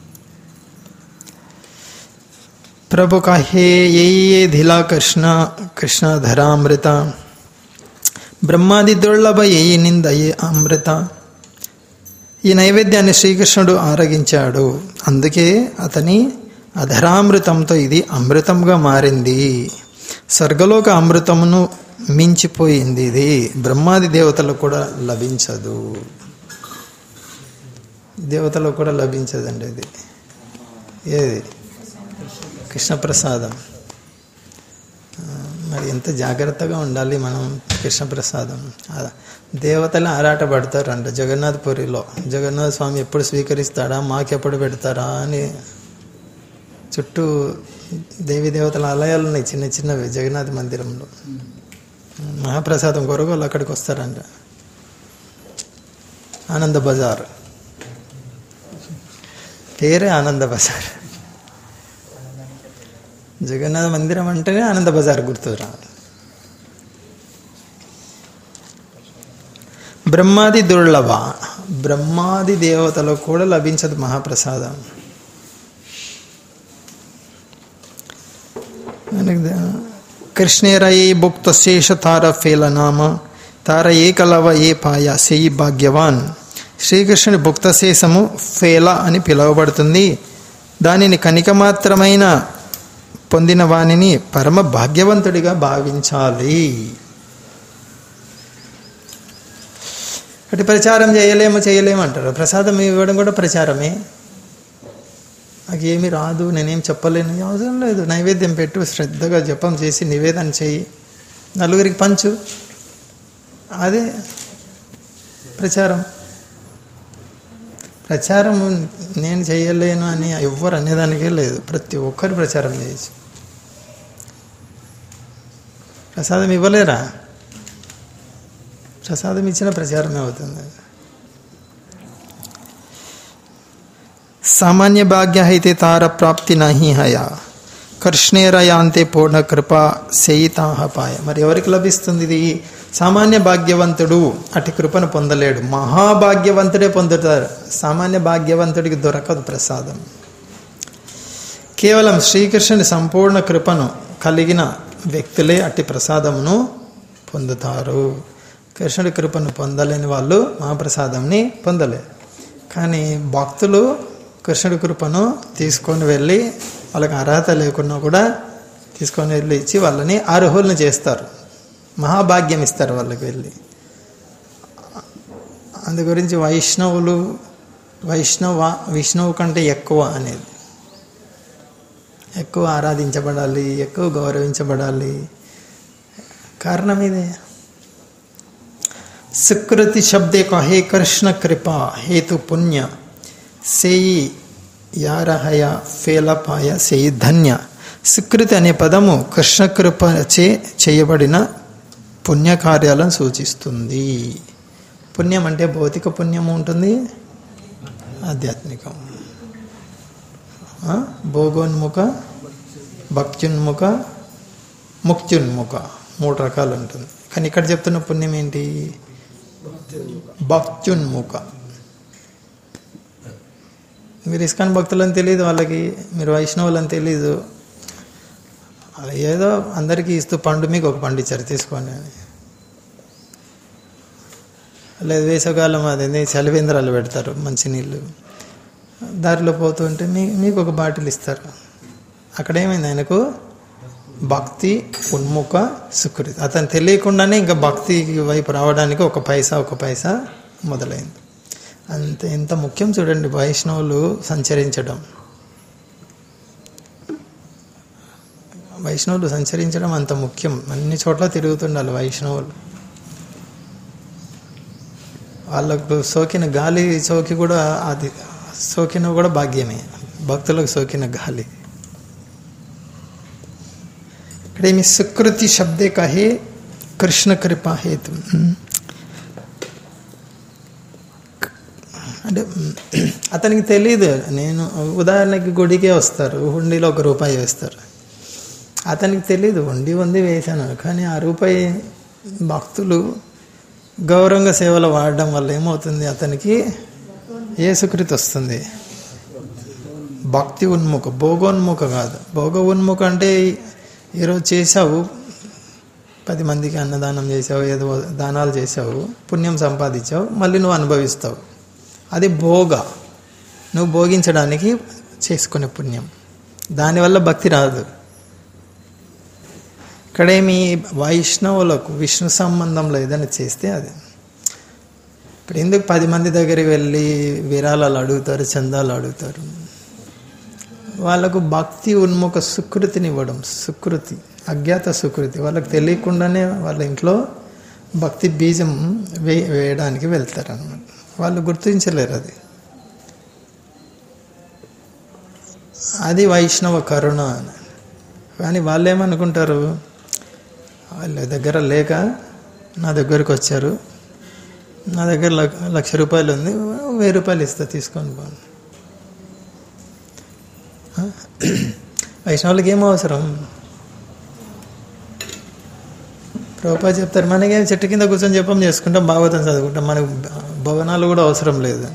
ప్రభు కహే ఏ ఏ ధిలా కృష్ణ కృష్ణ ధరామృత బ్రహ్మాది దుర్లభ ఏ నింద ఏ అమృత ఈ నైవేద్యాన్ని శ్రీకృష్ణుడు ఆరగించాడు అందుకే అతని అధరామృతంతో ఇది అమృతంగా మారింది స్వర్గలోక అమృతమును మించిపోయింది ఇది బ్రహ్మాది దేవతలకు కూడా లభించదు దేవతలకు కూడా లభించదండి ఇది ఏది కృష్ణప్రసాదం ఆ, మరి ఎంత జాగ్రత్తగా ఉండాలి మనం కృష్ణప్రసాదం ఆ, దేవతలు ఆరాటపడతారంట జగన్నాథ్ పురిలో జగన్నాథ స్వామి ఎప్పుడు స్వీకరిస్తాడా మాకెప్పుడు పెడతారా అని చుట్టూ దేవి దేవతల ఆలయాలు ఉన్నాయి చిన్న చిన్నవి జగన్నాథ్ మందిరంలో మహాప్రసాదం కొరకు వాళ్ళు అక్కడికి వస్తారంట ఆనంద బజార్ పేరే ఆనంద బజార్ జగన్నాథ మందిరం అంటేనే ఆనంద బజార్ గుర్తు రావాలి బ్రహ్మాది దుర్లభ బ్రహ్మాది దేవతలకు కూడా లభించదు మహాప్రసాదం కృష్ణేరయే భుక్త శేష తార ఫేల నామ తార ఏ కలవ ఏ పాయ సేయి భాగ్యవాన్ శ్రీకృష్ణుని భుక్త శేషము ఫేల అని పిలువబడుతుంది దానిని కనిక మాత్రమైన పొందిన వానిని పరమ భాగ్యవంతుడిగా భావించాలి అటు ప్రచారం చేయలేము చేయలేము అంటారు ప్రసాదం ఇవ్వడం కూడా ప్రచారమే నాకు ఏమి రాదు నేనేం చెప్పలేను అవసరం లేదు నైవేద్యం పెట్టు శ్రద్ధగా జపం చేసి నివేదన చేయి నలుగురికి పంచు అదే ప్రచారం ప్రచారం నేను చేయలేను అని ఎవ్వరు అనేదానికే లేదు ప్రతి ఒక్కరు ప్రచారం చేయొచ్చు ప్రసాదం ఇవ్వలేరా ప్రసాదం ఇచ్చిన ప్రచారమే అవుతుంది సామాన్య భాగ్య అయితే తార ప్రాప్తి నహి హయా కృష్ణేరయాంతే పూర్ణ కృప సేయితాహ పాయ మరి ఎవరికి లభిస్తుంది ఇది సామాన్య భాగ్యవంతుడు అటు కృపను పొందలేడు మహాభాగ్యవంతుడే పొందుతారు సామాన్య భాగ్యవంతుడికి దొరకదు ప్రసాదం కేవలం శ్రీకృష్ణుని సంపూర్ణ కృపను కలిగిన వ్యక్తులే అట్టి ప్రసాదమును పొందుతారు కృష్ణుడి కృపను పొందలేని వాళ్ళు మహాప్రసాదంని పొందలేరు కానీ భక్తులు కృష్ణుడి కృపను తీసుకొని వెళ్ళి వాళ్ళకి అర్హత లేకున్నా కూడా తీసుకొని వెళ్ళి ఇచ్చి వాళ్ళని అర్హులను చేస్తారు మహాభాగ్యం ఇస్తారు వాళ్ళకి వెళ్ళి అందు గురించి వైష్ణవులు వైష్ణవ విష్ణువు కంటే ఎక్కువ అనేది ఎక్కువ ఆరాధించబడాలి ఎక్కువ గౌరవించబడాలి కారణం ఇదే సుకృతి శబ్దే కహే కృష్ణ కృప హేతు పుణ్య సేయి యారహయ ఫేలపాయ సేయి ధన్య సుకృతి అనే పదము కృష్ణ కృప చే చేయబడిన పుణ్యకార్యాలను సూచిస్తుంది పుణ్యం అంటే భౌతిక పుణ్యం ఉంటుంది ఆధ్యాత్మికం ఆ? భోగోన్ముఖ భక్త్యున్ముఖ ముక్త్యున్ముఖ మూడు రకాలు ఉంటుంది కానీ ఇక్కడ చెప్తున్న పుణ్యం ఏంటి భక్త్యున్ముఖ మీరు ఇస్కాన్ భక్తులని తెలియదు వాళ్ళకి మీరు వైష్ణవులని తెలియదు అలా ఏదో అందరికీ ఇస్తూ పండు మీకు ఒక పండు ఇచ్చారు తీసుకోండి అని లేదు వేసవకాలం అది చలివేంద్రాలు పెడతారు మంచినీళ్ళు దారిలో పోతుంటే మీ మీకు ఒక బాటిల్ ఇస్తారు అక్కడ ఏమైంది ఆయనకు భక్తి ఉన్ముఖ సుకృతి అతను తెలియకుండానే ఇంకా భక్తి వైపు రావడానికి ఒక పైసా ఒక పైసా మొదలైంది అంత ఎంత ముఖ్యం చూడండి వైష్ణవులు సంచరించడం వైష్ణవులు సంచరించడం అంత ముఖ్యం అన్ని చోట్ల తిరుగుతుండాలి వైష్ణవులు వాళ్ళకు సోకిన గాలి సోకి కూడా అది సోకిన కూడా భాగ్యమే భక్తులకు సోకిన గాలి ఇక్కడ ఏమి సుకృతి శబ్దే కహే కృష్ణ కృపా హేతు అంటే అతనికి తెలియదు నేను ఉదాహరణకి గుడికే వస్తారు హుండీలో ఒక రూపాయి వేస్తారు అతనికి తెలియదు ఉండి ఉంది వేశాను కానీ ఆ రూపాయి భక్తులు గౌరవంగా సేవలు వాడడం వల్ల ఏమవుతుంది అతనికి ఏ సుకృతి వస్తుంది భక్తి ఉన్ముఖ భోగోన్ముఖ కాదు భోగ ఉన్ముఖ అంటే ఈరోజు చేసావు పది మందికి అన్నదానం చేసావు ఏదో దానాలు చేసావు పుణ్యం సంపాదించావు మళ్ళీ నువ్వు అనుభవిస్తావు అది భోగ నువ్వు భోగించడానికి చేసుకునే పుణ్యం దానివల్ల భక్తి రాదు ఇక్కడేమి వైష్ణవులకు విష్ణు సంబంధంలో ఏదైనా చేస్తే అది ఇప్పుడు ఎందుకు పది మంది దగ్గరికి వెళ్ళి విరాళాలు అడుగుతారు చందాలు అడుగుతారు వాళ్ళకు భక్తి ఉన్ముఖ సుకృతిని ఇవ్వడం సుకృతి అజ్ఞాత సుకృతి వాళ్ళకి తెలియకుండానే వాళ్ళ ఇంట్లో భక్తి బీజం వే వేయడానికి వెళ్తారు అనమాట వాళ్ళు గుర్తించలేరు అది అది వైష్ణవ కరుణ అని కానీ వాళ్ళు ఏమనుకుంటారు వాళ్ళ దగ్గర లేక నా దగ్గరకు వచ్చారు నా దగ్గర లక్ష- లక్ష రూపాయలు ఉంది వెయ్యి రూపాయలు ఇస్తా తీసుకొని పోను ఆ? వైష్ణవులకి ఏం అవసరం ప్రభుపా చెప్తారు మనకేం చెట్టు కింద కూర్చొని జపం చేసుకుంటాం భాగవతం చదువుకుంటాం మనకు భవనాలు కూడా అవసరం లేదు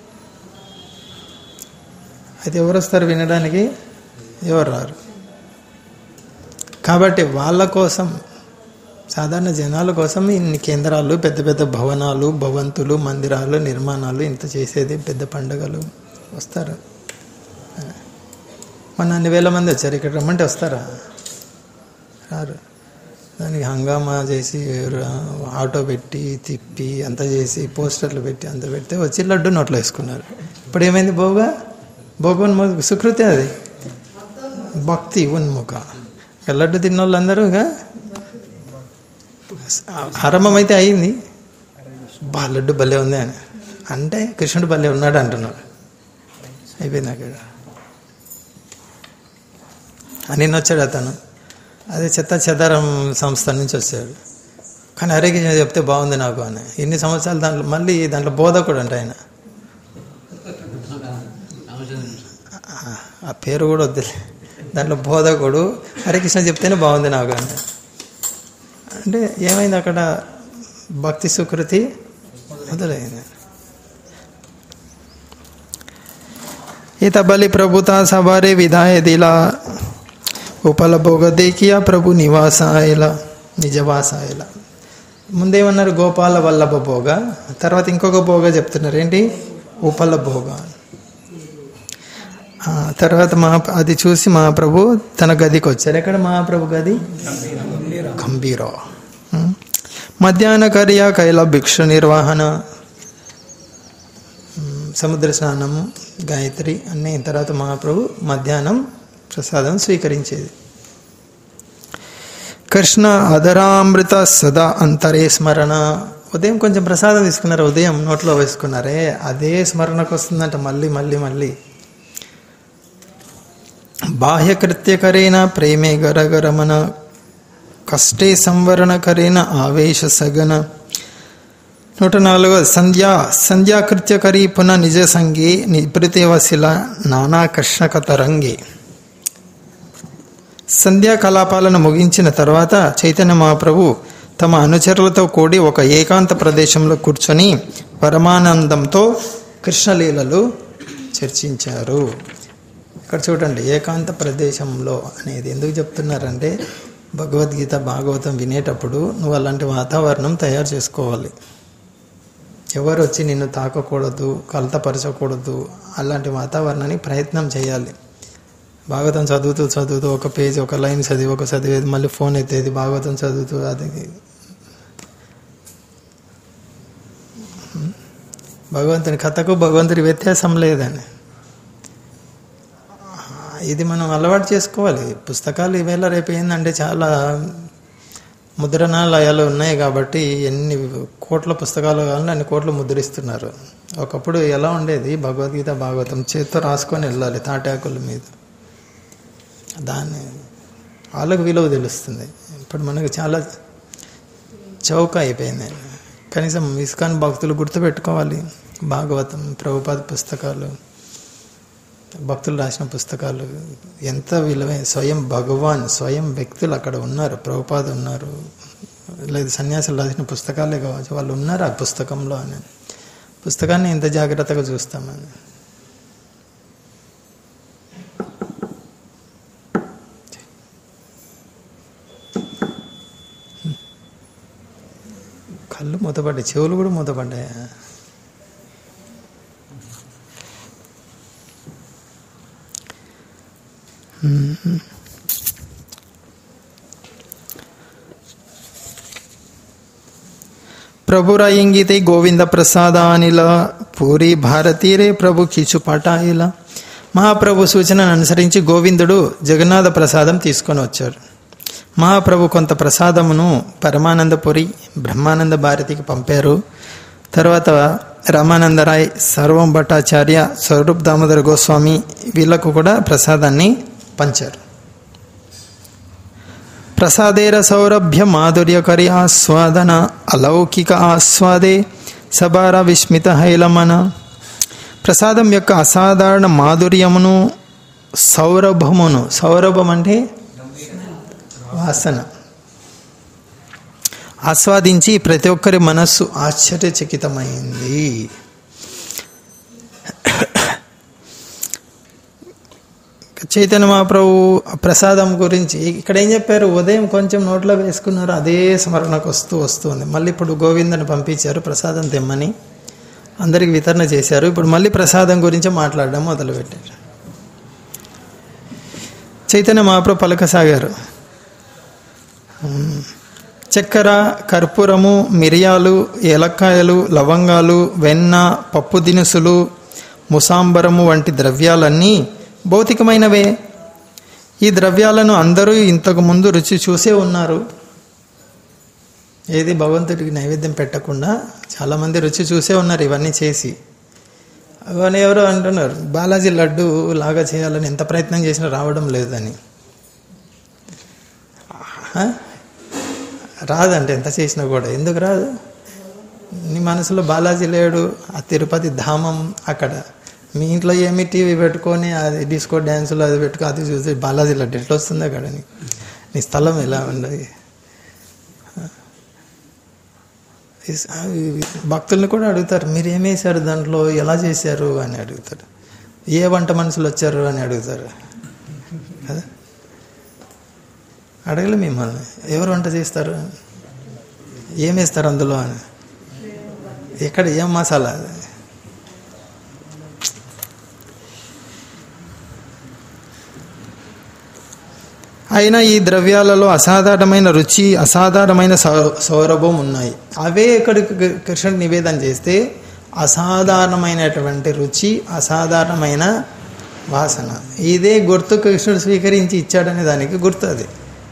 అయితే ఎవరు వస్తారు వినడానికి ఎవరు రారు కాబట్టి వాళ్ళ కోసం సాధారణ జనాల కోసం ఇన్ని కేంద్రాలు పెద్ద పెద్ద భవనాలు భవంతులు మందిరాలు నిర్మాణాలు ఇంత చేసేది పెద్ద పండుగలు వస్తారు మన అన్ని వేల మంది వచ్చారు ఇక్కడ రమ్మంటే వస్తారా రారు దానికి హంగామా చేసి ర- ఆటో పెట్టి తిప్పి అంత చేసి పోస్టర్లు పెట్టి అంత పెడితే వచ్చి లడ్డు నోట్లో వేసుకున్నారు ఇప్పుడు ఏమైంది బోగా భోగోన్ముఖ సుకృతి అది భక్తి ఉన్ముఖ ఇక లడ్డు తిన్న వాళ్ళందరూ ఇక ఆరంభమైతే అయింది బా లడ్డు భలే ఉంది అని అంటే కృష్ణుడు భలే ఉన్నాడు అంటున్నారు అయిపోయింది అక్కడ అని నిన్న వచ్చాడు అతను అదే చెత్త చెదారం సంస్థ నుంచి వచ్చాడు కానీ హరే కృష్ణ చెప్తే బాగుంది నాకు అని ఇన్ని సంవత్సరాలు దాంట్లో మళ్ళీ దాంట్లో బోధకుడు అంట ఆయన ఆ- ఆ పేరు కూడా వద్దులే దాంట్లో బోధకుడు హరికృష్ణ చెప్తేనే బాగుంది నాకు అని అంటే ఏమైంది అక్కడ భక్తి సుకృతి మొదలైంది ఈత బలి ప్రభుతా సవారే విధాయ దిలా ఉపలభోగ దేకియా ప్రభు నివాసాయల నిజవాసాయల ముందేమన్నారు గోపాల వల్లభ భోగ తర్వాత ఇంకొక భోగ చెప్తున్నారు ఏంటి ఉపలభోగ ఆ, తర్వాత మహా అది చూసి మహాప్రభు తన గదికి వచ్చారు ఎక్కడ మహాప్రభు గది గంభీర ఉం. మధ్యాహ్న కర్య కైల భిక్షు నిర్వహణ ఉం, సముద్ర స్నానము గాయత్రి అన్ని తర్వాత మహాప్రభు మధ్యాహ్నం ప్రసాదం స్వీకరించేది కృష్ణ అధరామృత సదా అంతరే స్మరణ ఉదయం కొంచెం ప్రసాదం తీసుకున్నారు ఉదయం నోట్లో వేసుకున్నారే అదే స్మరణకు వస్తుందంట మళ్ళీ మళ్ళీ మళ్ళీ బాహ్యకృత్యకరేణ ప్రేమే గరగరమన కష్టే సంవరణకరేణ ఆవేశ సగన నూట నాలుగో సంధ్యా సంధ్యాకృత్యకరీ పున నిజ సంగే నిభృతేవశిల నానా కృష్ణక తరంగే సంధ్యా కలాపాలను ముగించిన తర్వాత చైతన్య మహాప్రభు తమ అనుచరులతో కూడి ఒక ఏకాంత ప్రదేశంలో కూర్చొని పరమానందంతో కృష్ణలీలలు చర్చించారు ఇక్కడ చూడండి ఏకాంత ప్రదేశంలో అనేది ఎందుకు చెప్తున్నారంటే భగవద్గీత భాగవతం వినేటప్పుడు నువ్వు అలాంటి వాతావరణం తయారు చేసుకోవాలి ఎవరు వచ్చి నిన్ను తాకకూడదు కలతపరచకూడదు అలాంటి వాతావరణాన్ని ప్రయత్నం చేయాలి భాగవతం చదువుతూ చదువుతూ ఒక పేజ్ ఒక లైన్ చదివి ఒక చదివేది మళ్ళీ ఫోన్ ఎత్తేది భాగవతం చదువుతూ అది భగవంతుని కథకు భగవంతుడి వ్యత్యాసం లేదని ఇది మనం అలవాటు చేసుకోవాలి పుస్తకాలు ఈవేళ రేపు ఏంటంటే చాలా ముద్రణాలయాలు ఉన్నాయి కాబట్టి ఎన్ని కోట్ల పుస్తకాలు కావాలని అన్ని కోట్లు ముద్రిస్తున్నారు ఒకప్పుడు ఎలా ఉండేది భగవద్గీత భాగవతం చేత్తో రాసుకొని వెళ్ళాలి తాటాకుల మీద దాన్ని వాళ్ళకు విలువ తెలుస్తుంది ఇప్పుడు మనకు చాలా చౌక అయిపోయింది కనీసం ఇస్కాన్ భక్తులు గుర్తుపెట్టుకోవాలి భాగవతం ప్రభుపాద పుస్తకాలు భక్తులు రాసిన పుస్తకాలు ఎంత విలువైన స్వయం భగవాన్ స్వయం వ్యక్తులు అక్కడ ఉన్నారు ప్రభుపాద ఉన్నారు లేదు సన్యాసులు రాసిన పుస్తకాలే కావచ్చు వాళ్ళు ఉన్నారు ఆ పుస్తకంలో అని పుస్తకాన్ని ఎంత జాగ్రత్తగా చూస్తామని కళ్ళు మూతపడ్డాయి చెవులు కూడా మూతపడ్డాయి ప్రభురాయింగితే గోవింద ప్రసాదానిల పూరి భారతీరే ప్రభు కిచు పటాయిల మహాప్రభు సూచనను అనుసరించి గోవిందుడు జగన్నాథ ప్రసాదం తీసుకొని వచ్చారు మహాప్రభు కొంత ప్రసాదమును పరమానందపురి బ్రహ్మానంద భారతికి పంపారు తర్వాత రామానందరాయ్ సర్వం భట్టాచార్య స్వరూప్ దామోదర గోస్వామి వీళ్ళకు కూడా ప్రసాదాన్ని పంచారు ప్రసాదేర సౌరభ్య మాధుర్యకరి ఆస్వాదన అలౌకిక ఆస్వాదే సబార విస్మిత హైలమన ప్రసాదం యొక్క అసాధారణ మాధుర్యమును సౌరభమును సౌరభం అంటే వాసన ఆస్వాదించి ప్రతి ఒక్కరి మనస్సు ఆశ్చర్యచకితమైంది చైతన్య మహాప్రభు ప్రసాదం గురించి ఇక్కడ ఏం చెప్పారు ఉదయం కొంచెం నోట్లో వేసుకున్నారు అదే స్మరణకు వస్తూ వస్తుంది మళ్ళీ ఇప్పుడు గోవిందని పంపించారు ప్రసాదం తెమ్మని అందరికి వితరణ చేశారు ఇప్పుడు మళ్ళీ ప్రసాదం గురించి మాట్లాడడం మొదలుపెట్టారు చైతన్య మహాప్రభు పలకసాగారు చక్కెర కర్పూరము మిరియాలు ఏలక్కాయలు లవంగాలు వెన్న పప్పు దినుసులు ముసాంబరము వంటి ద్రవ్యాలన్నీ భౌతికమైనవే ఈ ద్రవ్యాలను అందరూ ఇంతకు ముందు రుచి చూసే ఉన్నారు ఏది భగవంతుడికి నైవేద్యం పెట్టకుండా చాలామంది రుచి చూసే ఉన్నారు ఇవన్నీ చేసి అవన్నీ ఎవరో అంటున్నారు బాలాజీ లడ్డు లాగా చేయాలని ఎంత ప్రయత్నం చేసినా రావడం లేదని ఆ? రాదంటే ఎంత చేసినా కూడా ఎందుకు రాదు నీ మనసులో బాలాజీ లేడు ఆ తిరుపతి ధామం అక్కడ మీ ఇంట్లో ఏమి టీవీ పెట్టుకొని అది డిస్కో డ్యాన్సులు అది పెట్టుకో అది చూసి బాలాజీ లడ్డు ఎట్లా వస్తుంది అక్కడ నీకు నీ స్థలం ఎలా ఉండదు ఇస్- అవి భక్తుల్ని కూడా అడుగుతారు మీరు ఏం వేశారు దాంట్లో ఎలా చేశారు అని అడుగుతారు ఏ వంట మనుషులు వచ్చారు అని అడుగుతారు కదా అడగలే మిమ్మల్ని ఎవరు వంట చేస్తారు ఏం వేస్తారు అందులో అని ఎక్కడ ఏం మసాలా అది? అయినా ఈ ద్రవ్యాలలో అసాధారణమైన రుచి అసాధారణమైన సౌ- సౌరభం ఉన్నాయి అవే ఇక్కడికి కృష్ణుడు నివేదన చేస్తే అసాధారణమైనటువంటి రుచి అసాధారణమైన వాసన ఇదే గుర్తు కృష్ణుడు స్వీకరించి ఇచ్చాడనే దానికి గుర్తు అది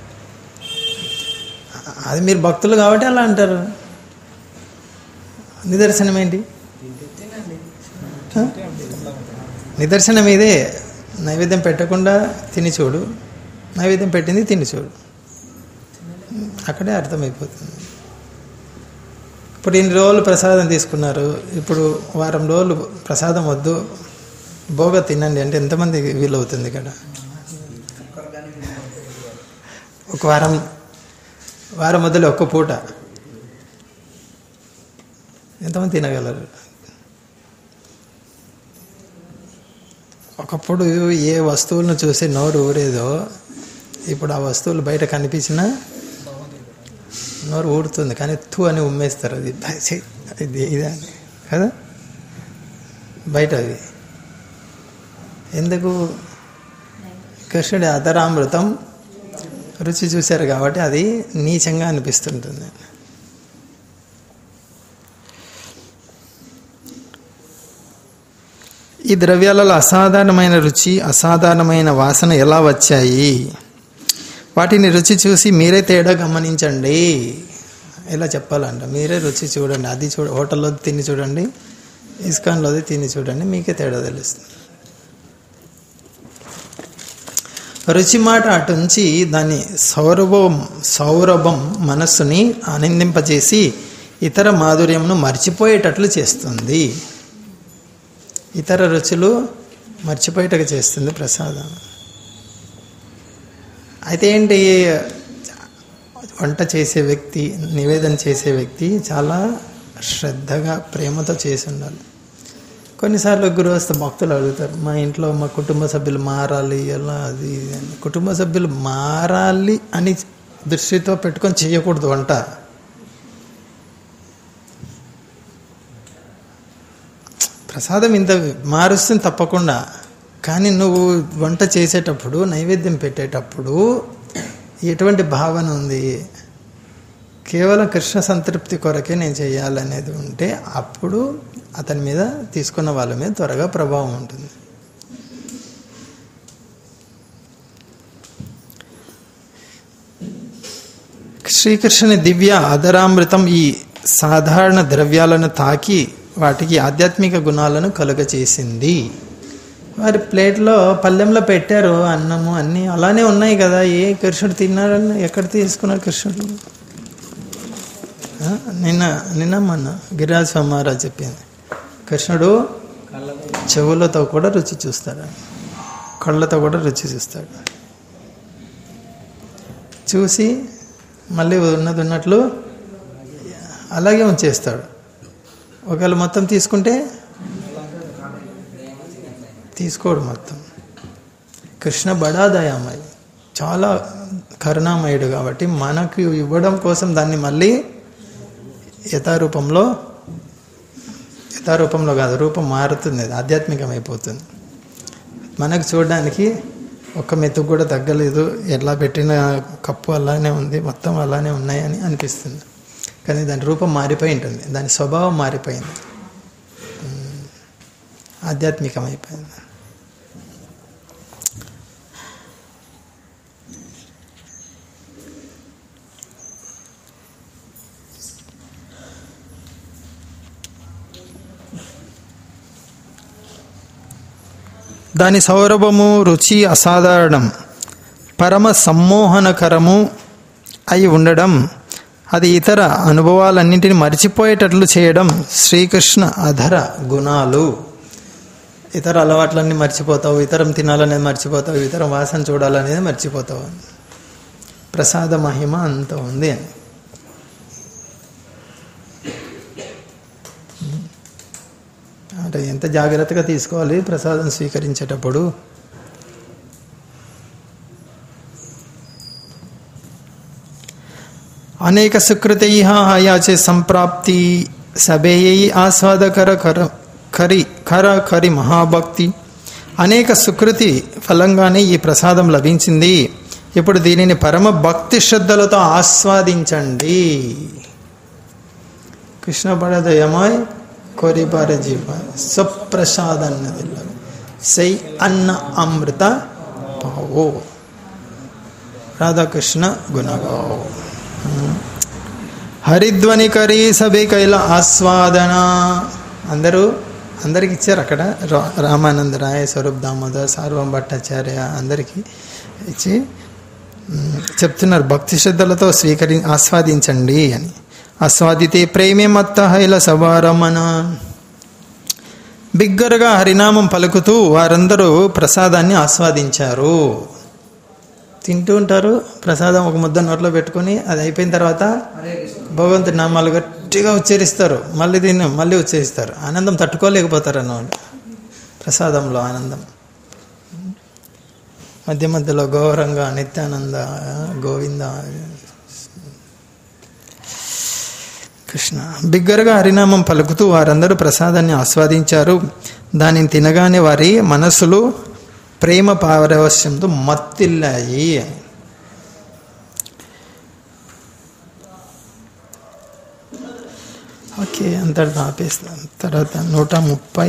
అది మీరు భక్తులు కాబట్టి అలా అంటారు నిదర్శనం ఏంటి హ? నిదర్శనం ఇదే నైవేద్యం పెట్టకుండా తిని చూడు నైవేద్యం పెట్టింది తిని చూడు అక్కడే అర్థమైపోతుంది ఇప్పుడు ఇన్ని రోజులు ప్రసాదం తీసుకున్నారు ఇప్పుడు వారం రోజులు ప్రసాదం వద్దు భోగ తినండి అంటే ఎంతమంది వీలవుతుంది ఇక్కడ ఒక వారం వారం మొదలు ఒక్క పూట ఎంతమంది తినగలరు ఒకప్పుడు ఏ వస్తువులను చూసి నోరు ఊరేదో ఇప్పుడు ఆ వస్తువులు బయట కనిపించినా నోరు ఊరుతుంది కానీ తూ అని ఉమ్మేస్తారు అది భ- ఛీ, ఇది ఇదే అని కదా బయట అది ఎందుకు కృష్ణుడి అధరామృతం రుచి చూశారు కాబట్టి అది నీచంగా అనిపిస్తుంటుంది ఈ ద్రవ్యాలలో అసాధారణమైన రుచి అసాధారణమైన వాసన ఎలా వచ్చాయి వాటిని రుచి చూసి మీరే తేడా గమనించండి ఎలా చెప్పాలంట మీరే రుచి చూడండి అది చూడ హోటల్లో తిని చూడండి ఇస్కాన్లోది తిని చూడండి మీకే తేడా తెలుస్తుంది రుచి మాట అటుంచి దాని సౌరభం సౌరభం మనస్సుని ఆనందింపజేసి ఇతర మాధుర్యంను మర్చిపోయేటట్లు చేస్తుంది ఇతర రుచులు మర్చిపోయేటట్టు చేస్తుంది ప్రసాదం అయితే ఏంటి వంట చేసే వ్యక్తి నివేదన చేసే వ్యక్తి చాలా శ్రద్ధగా ప్రేమతో చేసి ఉండాలి కొన్నిసార్లు గృహస్థ భక్తులు అడుగుతారు మా ఇంట్లో మా కుటుంబ సభ్యులు మారాలి ఎలా అది ఇది అని కుటుంబ సభ్యులు మారాలి అని దృష్టితో పెట్టుకొని చేయకూడదు వంట ప్రసాదం ఇంత మారుస్తుంది తప్పకుండా కానీ నువ్వు వంట చేసేటప్పుడు నైవేద్యం పెట్టేటప్పుడు ఎటువంటి భావన ఉంది కేవలం కృష్ణ సంతృప్తి కొరకే నేను చేయాలనేది ఉంటే అప్పుడు అతని మీద తీసుకున్న వాళ్ళ మీద త్వరగా ప్రభావం ఉంటుంది శ్రీకృష్ణుని దివ్య ఆదరామృతం ఈ సాధారణ ద్రవ్యాలను తాకి వాటికి ఆధ్యాత్మిక గుణాలను కలుగచేసింది వారి ప్లేట్లో పల్లెంలో పెట్టారు అన్నము అన్నీ అలానే ఉన్నాయి కదా ఏ కృష్ణుడు తిన్నారని ఎక్కడ తీసుకున్నారు కృష్ణుడు ఆ, నిన్న నిన్న మొన్న గిరిరాజ్ స్వామి మహారాజ్ చెప్పింది కృష్ణుడు చెవులతో కూడా రుచి చూస్తాడు కళ్ళతో కూడా రుచి చూస్తాడు చూసి మళ్ళీ ఉన్నది ఉన్నట్లు అలాగే ఉంచేస్తాడు ఒకవేళ మొత్తం తీసుకుంటే తీసుకోడు మొత్తం కృష్ణ బడా దయామయి చాలా కరుణామయుడు కాబట్టి మనకు ఇవ్వడం కోసం దాన్ని మళ్ళీ యథారూపంలో యథారూపంలో కాదు రూపం మారుతుంది అది ఆధ్యాత్మికం అయిపోతుంది మనకు చూడడానికి ఒక్క మెతుకు కూడా తగ్గలేదు ఎట్లా పెట్టిన కప్పు అలానే ఉంది మొత్తం అలానే ఉన్నాయని అనిపిస్తుంది కానీ దాని రూపం మారిపోయి ఉంటుంది దాని స్వభావం మారిపోయింది ఉమ్, ఆధ్యాత్మికం అయిపోయింది దాని సౌరభము రుచి అసాధారణం పరమ సమ్మోహనకరము అయి ఉండడం అది ఇతర అనుభవాలన్నింటిని మర్చిపోయేటట్లు చేయడం శ్రీకృష్ణ అధర గుణాలు ఇతర అలవాట్లన్నీ మర్చిపోతావు ఇతరం తినాలనేది మర్చిపోతావు ఇతరం వాసన చూడాలనేది మర్చిపోతావు ప్రసాద మహిమ అంత ఉంది అని అంటే ఎంత జాగ్రత్తగా తీసుకోవాలి ప్రసాదం స్వీకరించేటప్పుడు అనేక సుకృతై హయాచే సంప్రాప్తి సభేయై ఆస్వాదకర కర కరి కర కరి మహాభక్తి అనేక సుకృతి ఫలంగానే ఈ ప్రసాదం లభించింది ఇప్పుడు దీనిని పరమ భక్తి శ్రద్ధలతో ఆస్వాదించండి కృష్ణ పడదయమాయ్ కోరిపార జీవ సుప్రసాద్ అన్నదిಲ್ಲ సై అన్న అమృత పావో రాధాకృష్ణ గుణగావు హరిధ్వని కరీ సభే కైల ఆస్వాదన అందరూ అందరికి ఇచ్చారు అక్కడ రా- రామానంద రాయ స్వరూప్ దామోదర్ సార్వం భట్టాచార్య అందరికీ ఇచ్చి మ్, చెప్తున్నారు భక్తి శ్రద్ధలతో స్వీకరి ఆస్వాదించండి అని ఆస్వాదితే ప్రేమే మత్త హైల సవారమణ బిగ్గరగా హరినామం పలుకుతూ వారందరూ ప్రసాదాన్ని ఆస్వాదించారు తింటూ ఉంటారు ప్రసాదం ఒక ముద్ద నోట్లో పెట్టుకొని అది అయిపోయిన తర్వాత హరే కృష్ణ భగవంతుడి నామాలు గట్టిగా ఉచ్చరిస్తారు మళ్ళీ దీన్ని మళ్ళీ ఉచ్చరిస్తారు ఆనందం తట్టుకోలేకపోతారు అన్నమాట ప్రసాదంలో ఆనందం మధ్య మధ్యలో గౌరంగ నిత్యానంద గోవింద కృష్ణ బిగ్గరగా హరినామం పలుకుతూ వారందరూ ప్రసాదాన్ని ఆస్వాదించారు దానిని తినగానే వారి మనస్సులు ప్రేమ పారవశ్యంతో మత్తిల్లాయి ఓకే అంతటితో ఆపేస్తాను తర్వాత నూట ముప్పై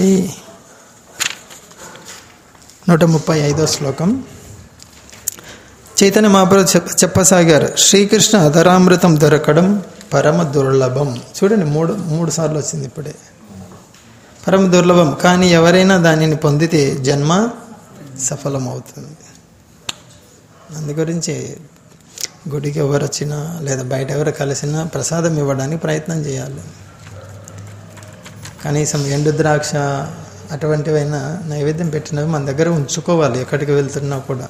నూట ముప్పై ఐదో శ్లోకం చైతన్య మహాప్రభు చెప్ప చెప్పసాగారు శ్రీకృష్ణ అధరామృతం దొరకడం పరమ దుర్లభం చూడండి మూడు మూడు సార్లు వచ్చింది ఇప్పుడే పరమ దుర్లభం కానీ ఎవరైనా దానిని పొందితే జన్మ సఫలమవుతుంది అందు గురించి గుడికి ఎవరు వచ్చినా లేదా బయట ఎవరు కలిసినా ప్రసాదం ఇవ్వడానికి ప్రయత్నం చేయాలి కనీసం ఎండు ద్రాక్ష అటువంటివైనా నైవేద్యం పెట్టినవి మన దగ్గర ఉంచుకోవాలి ఎక్కడికి వెళ్తున్నా కూడా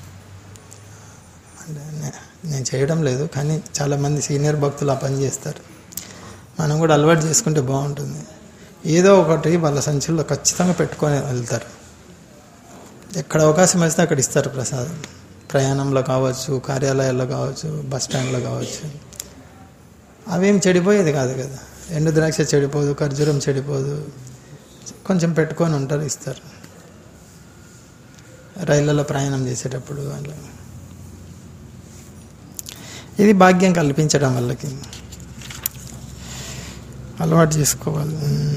అంటే నే- నేను చేయడం లేదు కానీ చాలామంది సీనియర్ భక్తులు ఆ పని చేస్తారు మనం కూడా అలవాటు చేసుకుంటే బాగుంటుంది ఏదో ఒకటి వాళ్ళ సంచుల్లో ఖచ్చితంగా పెట్టుకొని వెళ్తారు ఎక్కడ అవకాశం వస్తే అక్కడ ఇస్తారు ప్రసాదం ప్రయాణంలో కావచ్చు కార్యాలయాల్లో కావచ్చు బస్ స్టాండ్లో కావచ్చు అవేం చెడిపోయేది కాదు కదా ఎండు ద్రాక్ష చెడిపోదు ఖర్జూరం చెడిపోదు కొంచెం పెట్టుకొని ఉంటారు ఇస్తారు రైళ్లలో ప్రయాణం చేసేటప్పుడు అట్లా ఇది భాగ్యం కల్పించడం వాళ్ళకి అలవాటు చేసుకోవాలి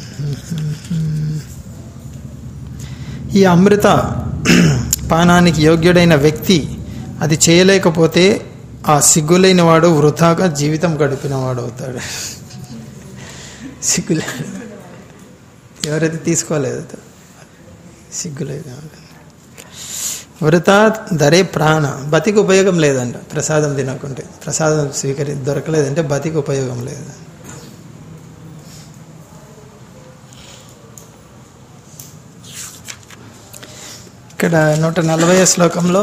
ఈ అమృత పానానికి యోగ్యుడైన వ్యక్తి అది చేయలేకపోతే ఆ సిగ్గులేని వాడు వృథాగా జీవితం గడిపిన వాడు అవుతాడు సిగ్గులే ఎవరైతే తీసుకోలేదు సిగ్గులేదు వృతా ధరే ప్రాణ బతికి ఉపయోగం లేదంట ప్రసాదం తినకుంటే ప్రసాదం స్వీకరి దొరకలేదంటే బతికి ఉపయోగం లేదు ఇక్కడ నూట నలభై శ్లోకంలో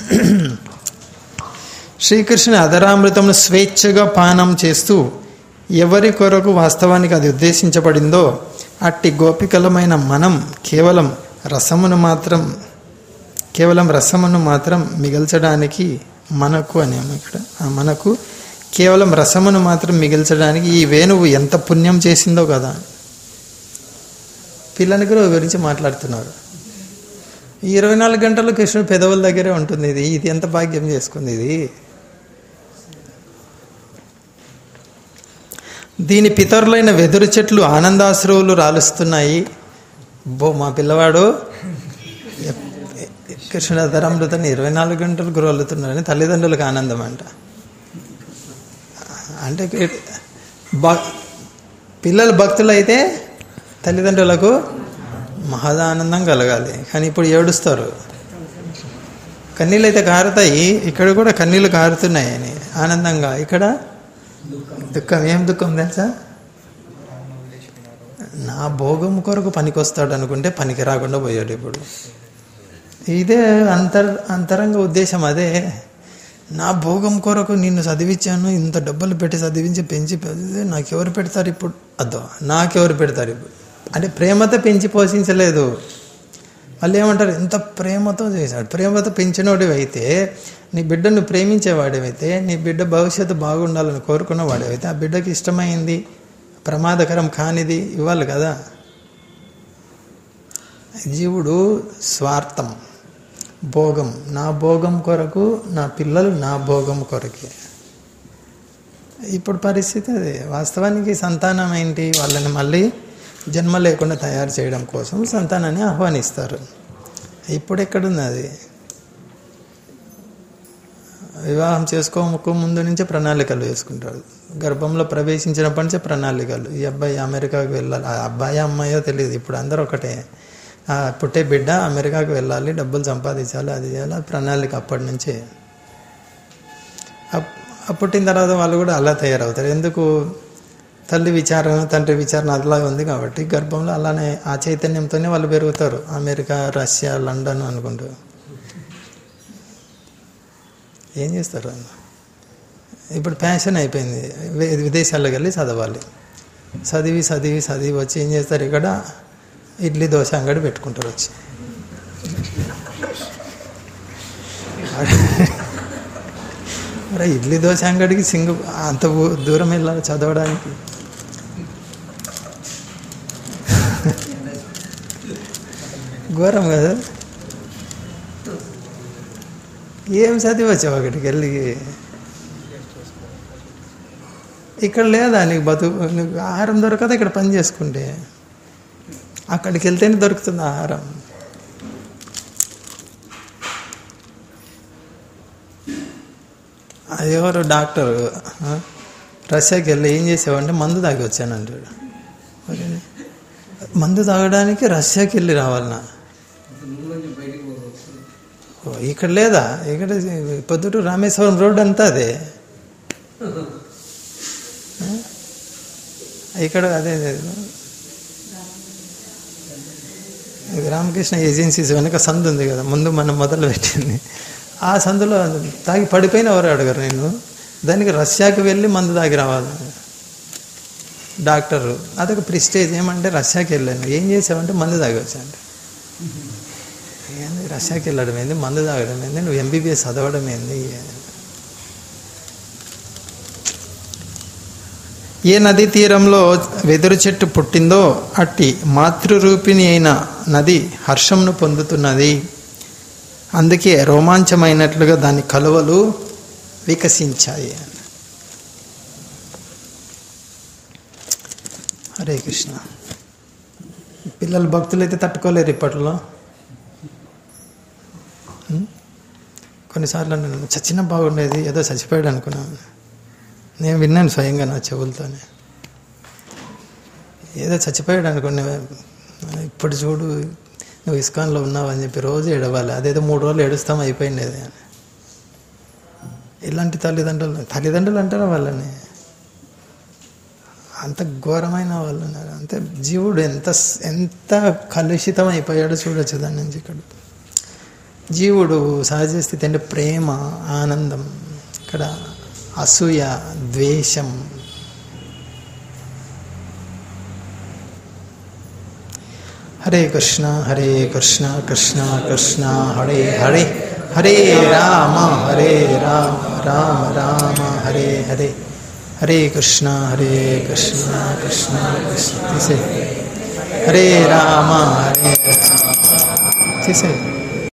శ్రీకృష్ణుని అధరామృతమును స్వేచ్ఛగా పానం చేస్తూ ఎవరి కొరకు వాస్తవానికి అది ఉద్దేశించబడిందో అట్టి గోపికలమైన మనం కేవలం రసమును మాత్రం కేవలం రసమును మాత్రం మిగల్చడానికి మనకు అని ఇక్కడ ఆ మనకు కేవలం రసమును మాత్రం మిగిల్చడానికి ఈ వేణువు ఎంత పుణ్యం చేసిందో కదా పిల్లని కూడా గురించి మాట్లాడుతున్నారు ఈ ఇరవై నాలుగు గంటలు కృష్ణుడు పెదవుల దగ్గరే ఉంటుంది ఇది ఇది ఎంత భాగ్యం చేసుకుంది ఇది దీని పితరులైన వెదురు చెట్లు ఆనందాశ్రువులు రాలుస్తున్నాయి బో మా పిల్లవాడు కృష్ణుడు అధరామృతాన్ని ఇరవై నాలుగు గంటలు గురవలుతున్నారని తల్లిదండ్రులకు ఆనందం అంట అంటే భ- పిల్లలు భక్తులైతే తల్లిదండ్రులకు మహదానందం కలగాలి కానీ ఇప్పుడు ఏడుస్తారు కన్నీళ్ళు అయితే కారుతాయి ఇక్కడ కూడా కన్నీళ్ళు కారుతున్నాయి అని ఆనందంగా ఇక్కడ దుఃఖం ఏం దుఃఖం తెలుసా నా భోగం కొరకు పనికొస్తాడు అనుకుంటే పనికి రాకుండా పోయాడు ఇప్పుడు ఇదే అంతర్ అంతరంగ ఉద్దేశం అదే నా భోగం కొరకు నిన్ను చదివించాను ఇంత డబ్బులు పెట్టి చదివించి పెంచి పెడితే నాకెవరు పెడతారు ఇప్పుడు అద్దో నాకెవరు పెడతారు ఇప్పుడు అంటే ప్రేమతో పెంచి పోషించలేదు మళ్ళీ ఏమంటారు ఎంత ప్రేమతో చేశాడు ప్రేమతో పెంచినోడివి అయితే నీ బిడ్డను ప్రేమించేవాడివైతే నీ బిడ్డ భవిష్యత్తు బాగుండాలని కోరుకున్న వాడివైతే ఆ బిడ్డకి ఇష్టమైంది ప్రమాదకరం కానిది ఇవ్వాలి కదా జీవుడు స్వార్థం భోగం నా భోగం కొరకు నా పిల్లలు నా భోగం కొరకే ఇప్పుడు పరిస్థితి అదే వాస్తవానికి సంతానం ఏంటి వాళ్ళని మళ్ళీ జన్మ లేకుండా తయారు చేయడం కోసం సంతానాన్ని ఆహ్వానిస్తారు ఇప్పుడు ఎక్కడుంది అది వివాహం చేసుకోక ముందు నుంచే ప్రణాళికలు వేసుకుంటారు గర్భంలో ప్రవేశించినప్పటి నుంచే ప్రణాళికలు ఈ అబ్బాయి అమెరికాకు వెళ్ళాలి ఆ అబ్బాయి అమ్మాయో తెలియదు ఇప్పుడు అందరూ ఒకటే ఆ పుట్టే బిడ్డ అమెరికాకు వెళ్ళాలి డబ్బులు సంపాదించాలి అది చేయాలి ఆ ప్రణాళిక అప్పటి నుంచే అప్- ఆ పుట్టిన తర్వాత వాళ్ళు కూడా అలా తయారవుతారు ఎందుకు తల్లి విచారణ తండ్రి విచారణ అట్లాగే ఉంది కాబట్టి గర్భంలో అలానే ఆ చైతన్యంతోనే వాళ్ళు పెరుగుతారు అమెరికా రష్యా లండన్ అనుకుంటూ ఏం చేస్తారు వాళ్ళు? ఇప్పుడు ప్యాషన్ అయిపోయింది వే- విదేశాలకు వెళ్ళి చదవాలి చదివి చదివి చదివి వచ్చి ఏం చేస్తారు ఇక్కడ ఇడ్లీ దోశ అంగడి పెట్టుకుంటారు వచ్చి మరి ఇడ్లీ దోశ అంగడికి సింగు అంత ఊ- దూరం వెళ్ళాలి చదవడానికి ఘోరం కదా ఏం చదివచ్చు అక్కడికి వెళ్ళి ఇక్కడ లేదా నీకు బతుకు నీకు ఆహారం దొరకదు ఇక్కడ పని చేసుకుంటే అక్కడికి వెళ్తేనే దొరుకుతుంది ఆహారం అది ఎవరు డాక్టర్ ఆ, రష్యాకి వెళ్ళి ఏం చేసావంటే మందు తాగి వచ్చాను అంటాడు మరి మందు తాగడానికి రష్యాకి వెళ్ళి రావాలన్నా నుంచి బయటికి పోవచ్చు ఓ, ఇక్కడ లేదా ఇక్కడ పొద్దుటూ రామేశ్వరం రోడ్ అంతా అదే ఆ? ఇక్కడ అదే అదే. ఇది రామకృష్ణ ఏజెన్సీస్ వెనక సందు ఉంది కదా ముందు మనం మొదలు పెట్టింది ఆ సందులో తాగి పడిపోయిన ఎవరు అడగరు నేను దానికి రష్యాకి వెళ్ళి మందు తాగి రావాలి డాక్టరు అదొక ప్రిస్టేజ్ ఏమంటే రష్యాకి వెళ్ళాను ఏం చేసావంటే మందు తాగి వచ్చాను ఏంది రష్యాకి వెళ్ళడం ఏంది మందు తాగడం ఏంది నువ్వు ఎంబీబీఎస్ చదవడం ఏంది ఏ నదీ తీరంలో వెదురు చెట్టు పుట్టిందో అట్టి మాతృరూపిణి అయిన నది హర్షంను పొందుతున్నది అందుకే రోమాంచమైనట్లుగా దాని కలువలు వికసించాయి హరే కృష్ణ పిల్లలు భక్తులు అయితే తట్టుకోలేరు ఇప్పట్లో ఉం? కొన్నిసార్లు నేను చచ్చిన బాగుండేది ఏదో చచ్చిపోయాడు అనుకున్నాను నేను విన్నాను స్వయంగా నా చెవులతోనే ఏదో చచ్చిపోయాడు అనుకున్నా ఇప్పుడు చూడు నువ్వు ఇస్కాన్లో ఉన్నావు అని చెప్పి రోజు ఏడవాలి అదేదో మూడు రోజులు ఏడుస్తాం అయిపోయింది అని ఇలాంటి తల్లిదండ్రులు తల్లిదండ్రులు అంటారా వాళ్ళని అంత ఘోరమైన వాళ్ళు ఉన్నారు అంతే జీవుడు ఎంత ఎంత కలుషితం అయిపోయాడో చూడొచ్చు దాని నుంచి ఇక్కడ జీవుడు సహజ స్థితి అంటే ప్రేమ ఆనందం ఇక్కడ అసూయ ద్వేషం హరే కృష్ణ హరే కృష్ణ కృష్ణ కృష్ణ హరే హరే హరే రామ హరే రామ రామ రామ హరే హరే హరే కృష్ణ హరే కృష్ణ కృష్ణ కృష్ణ తీసే హరే రామ హరే తీసే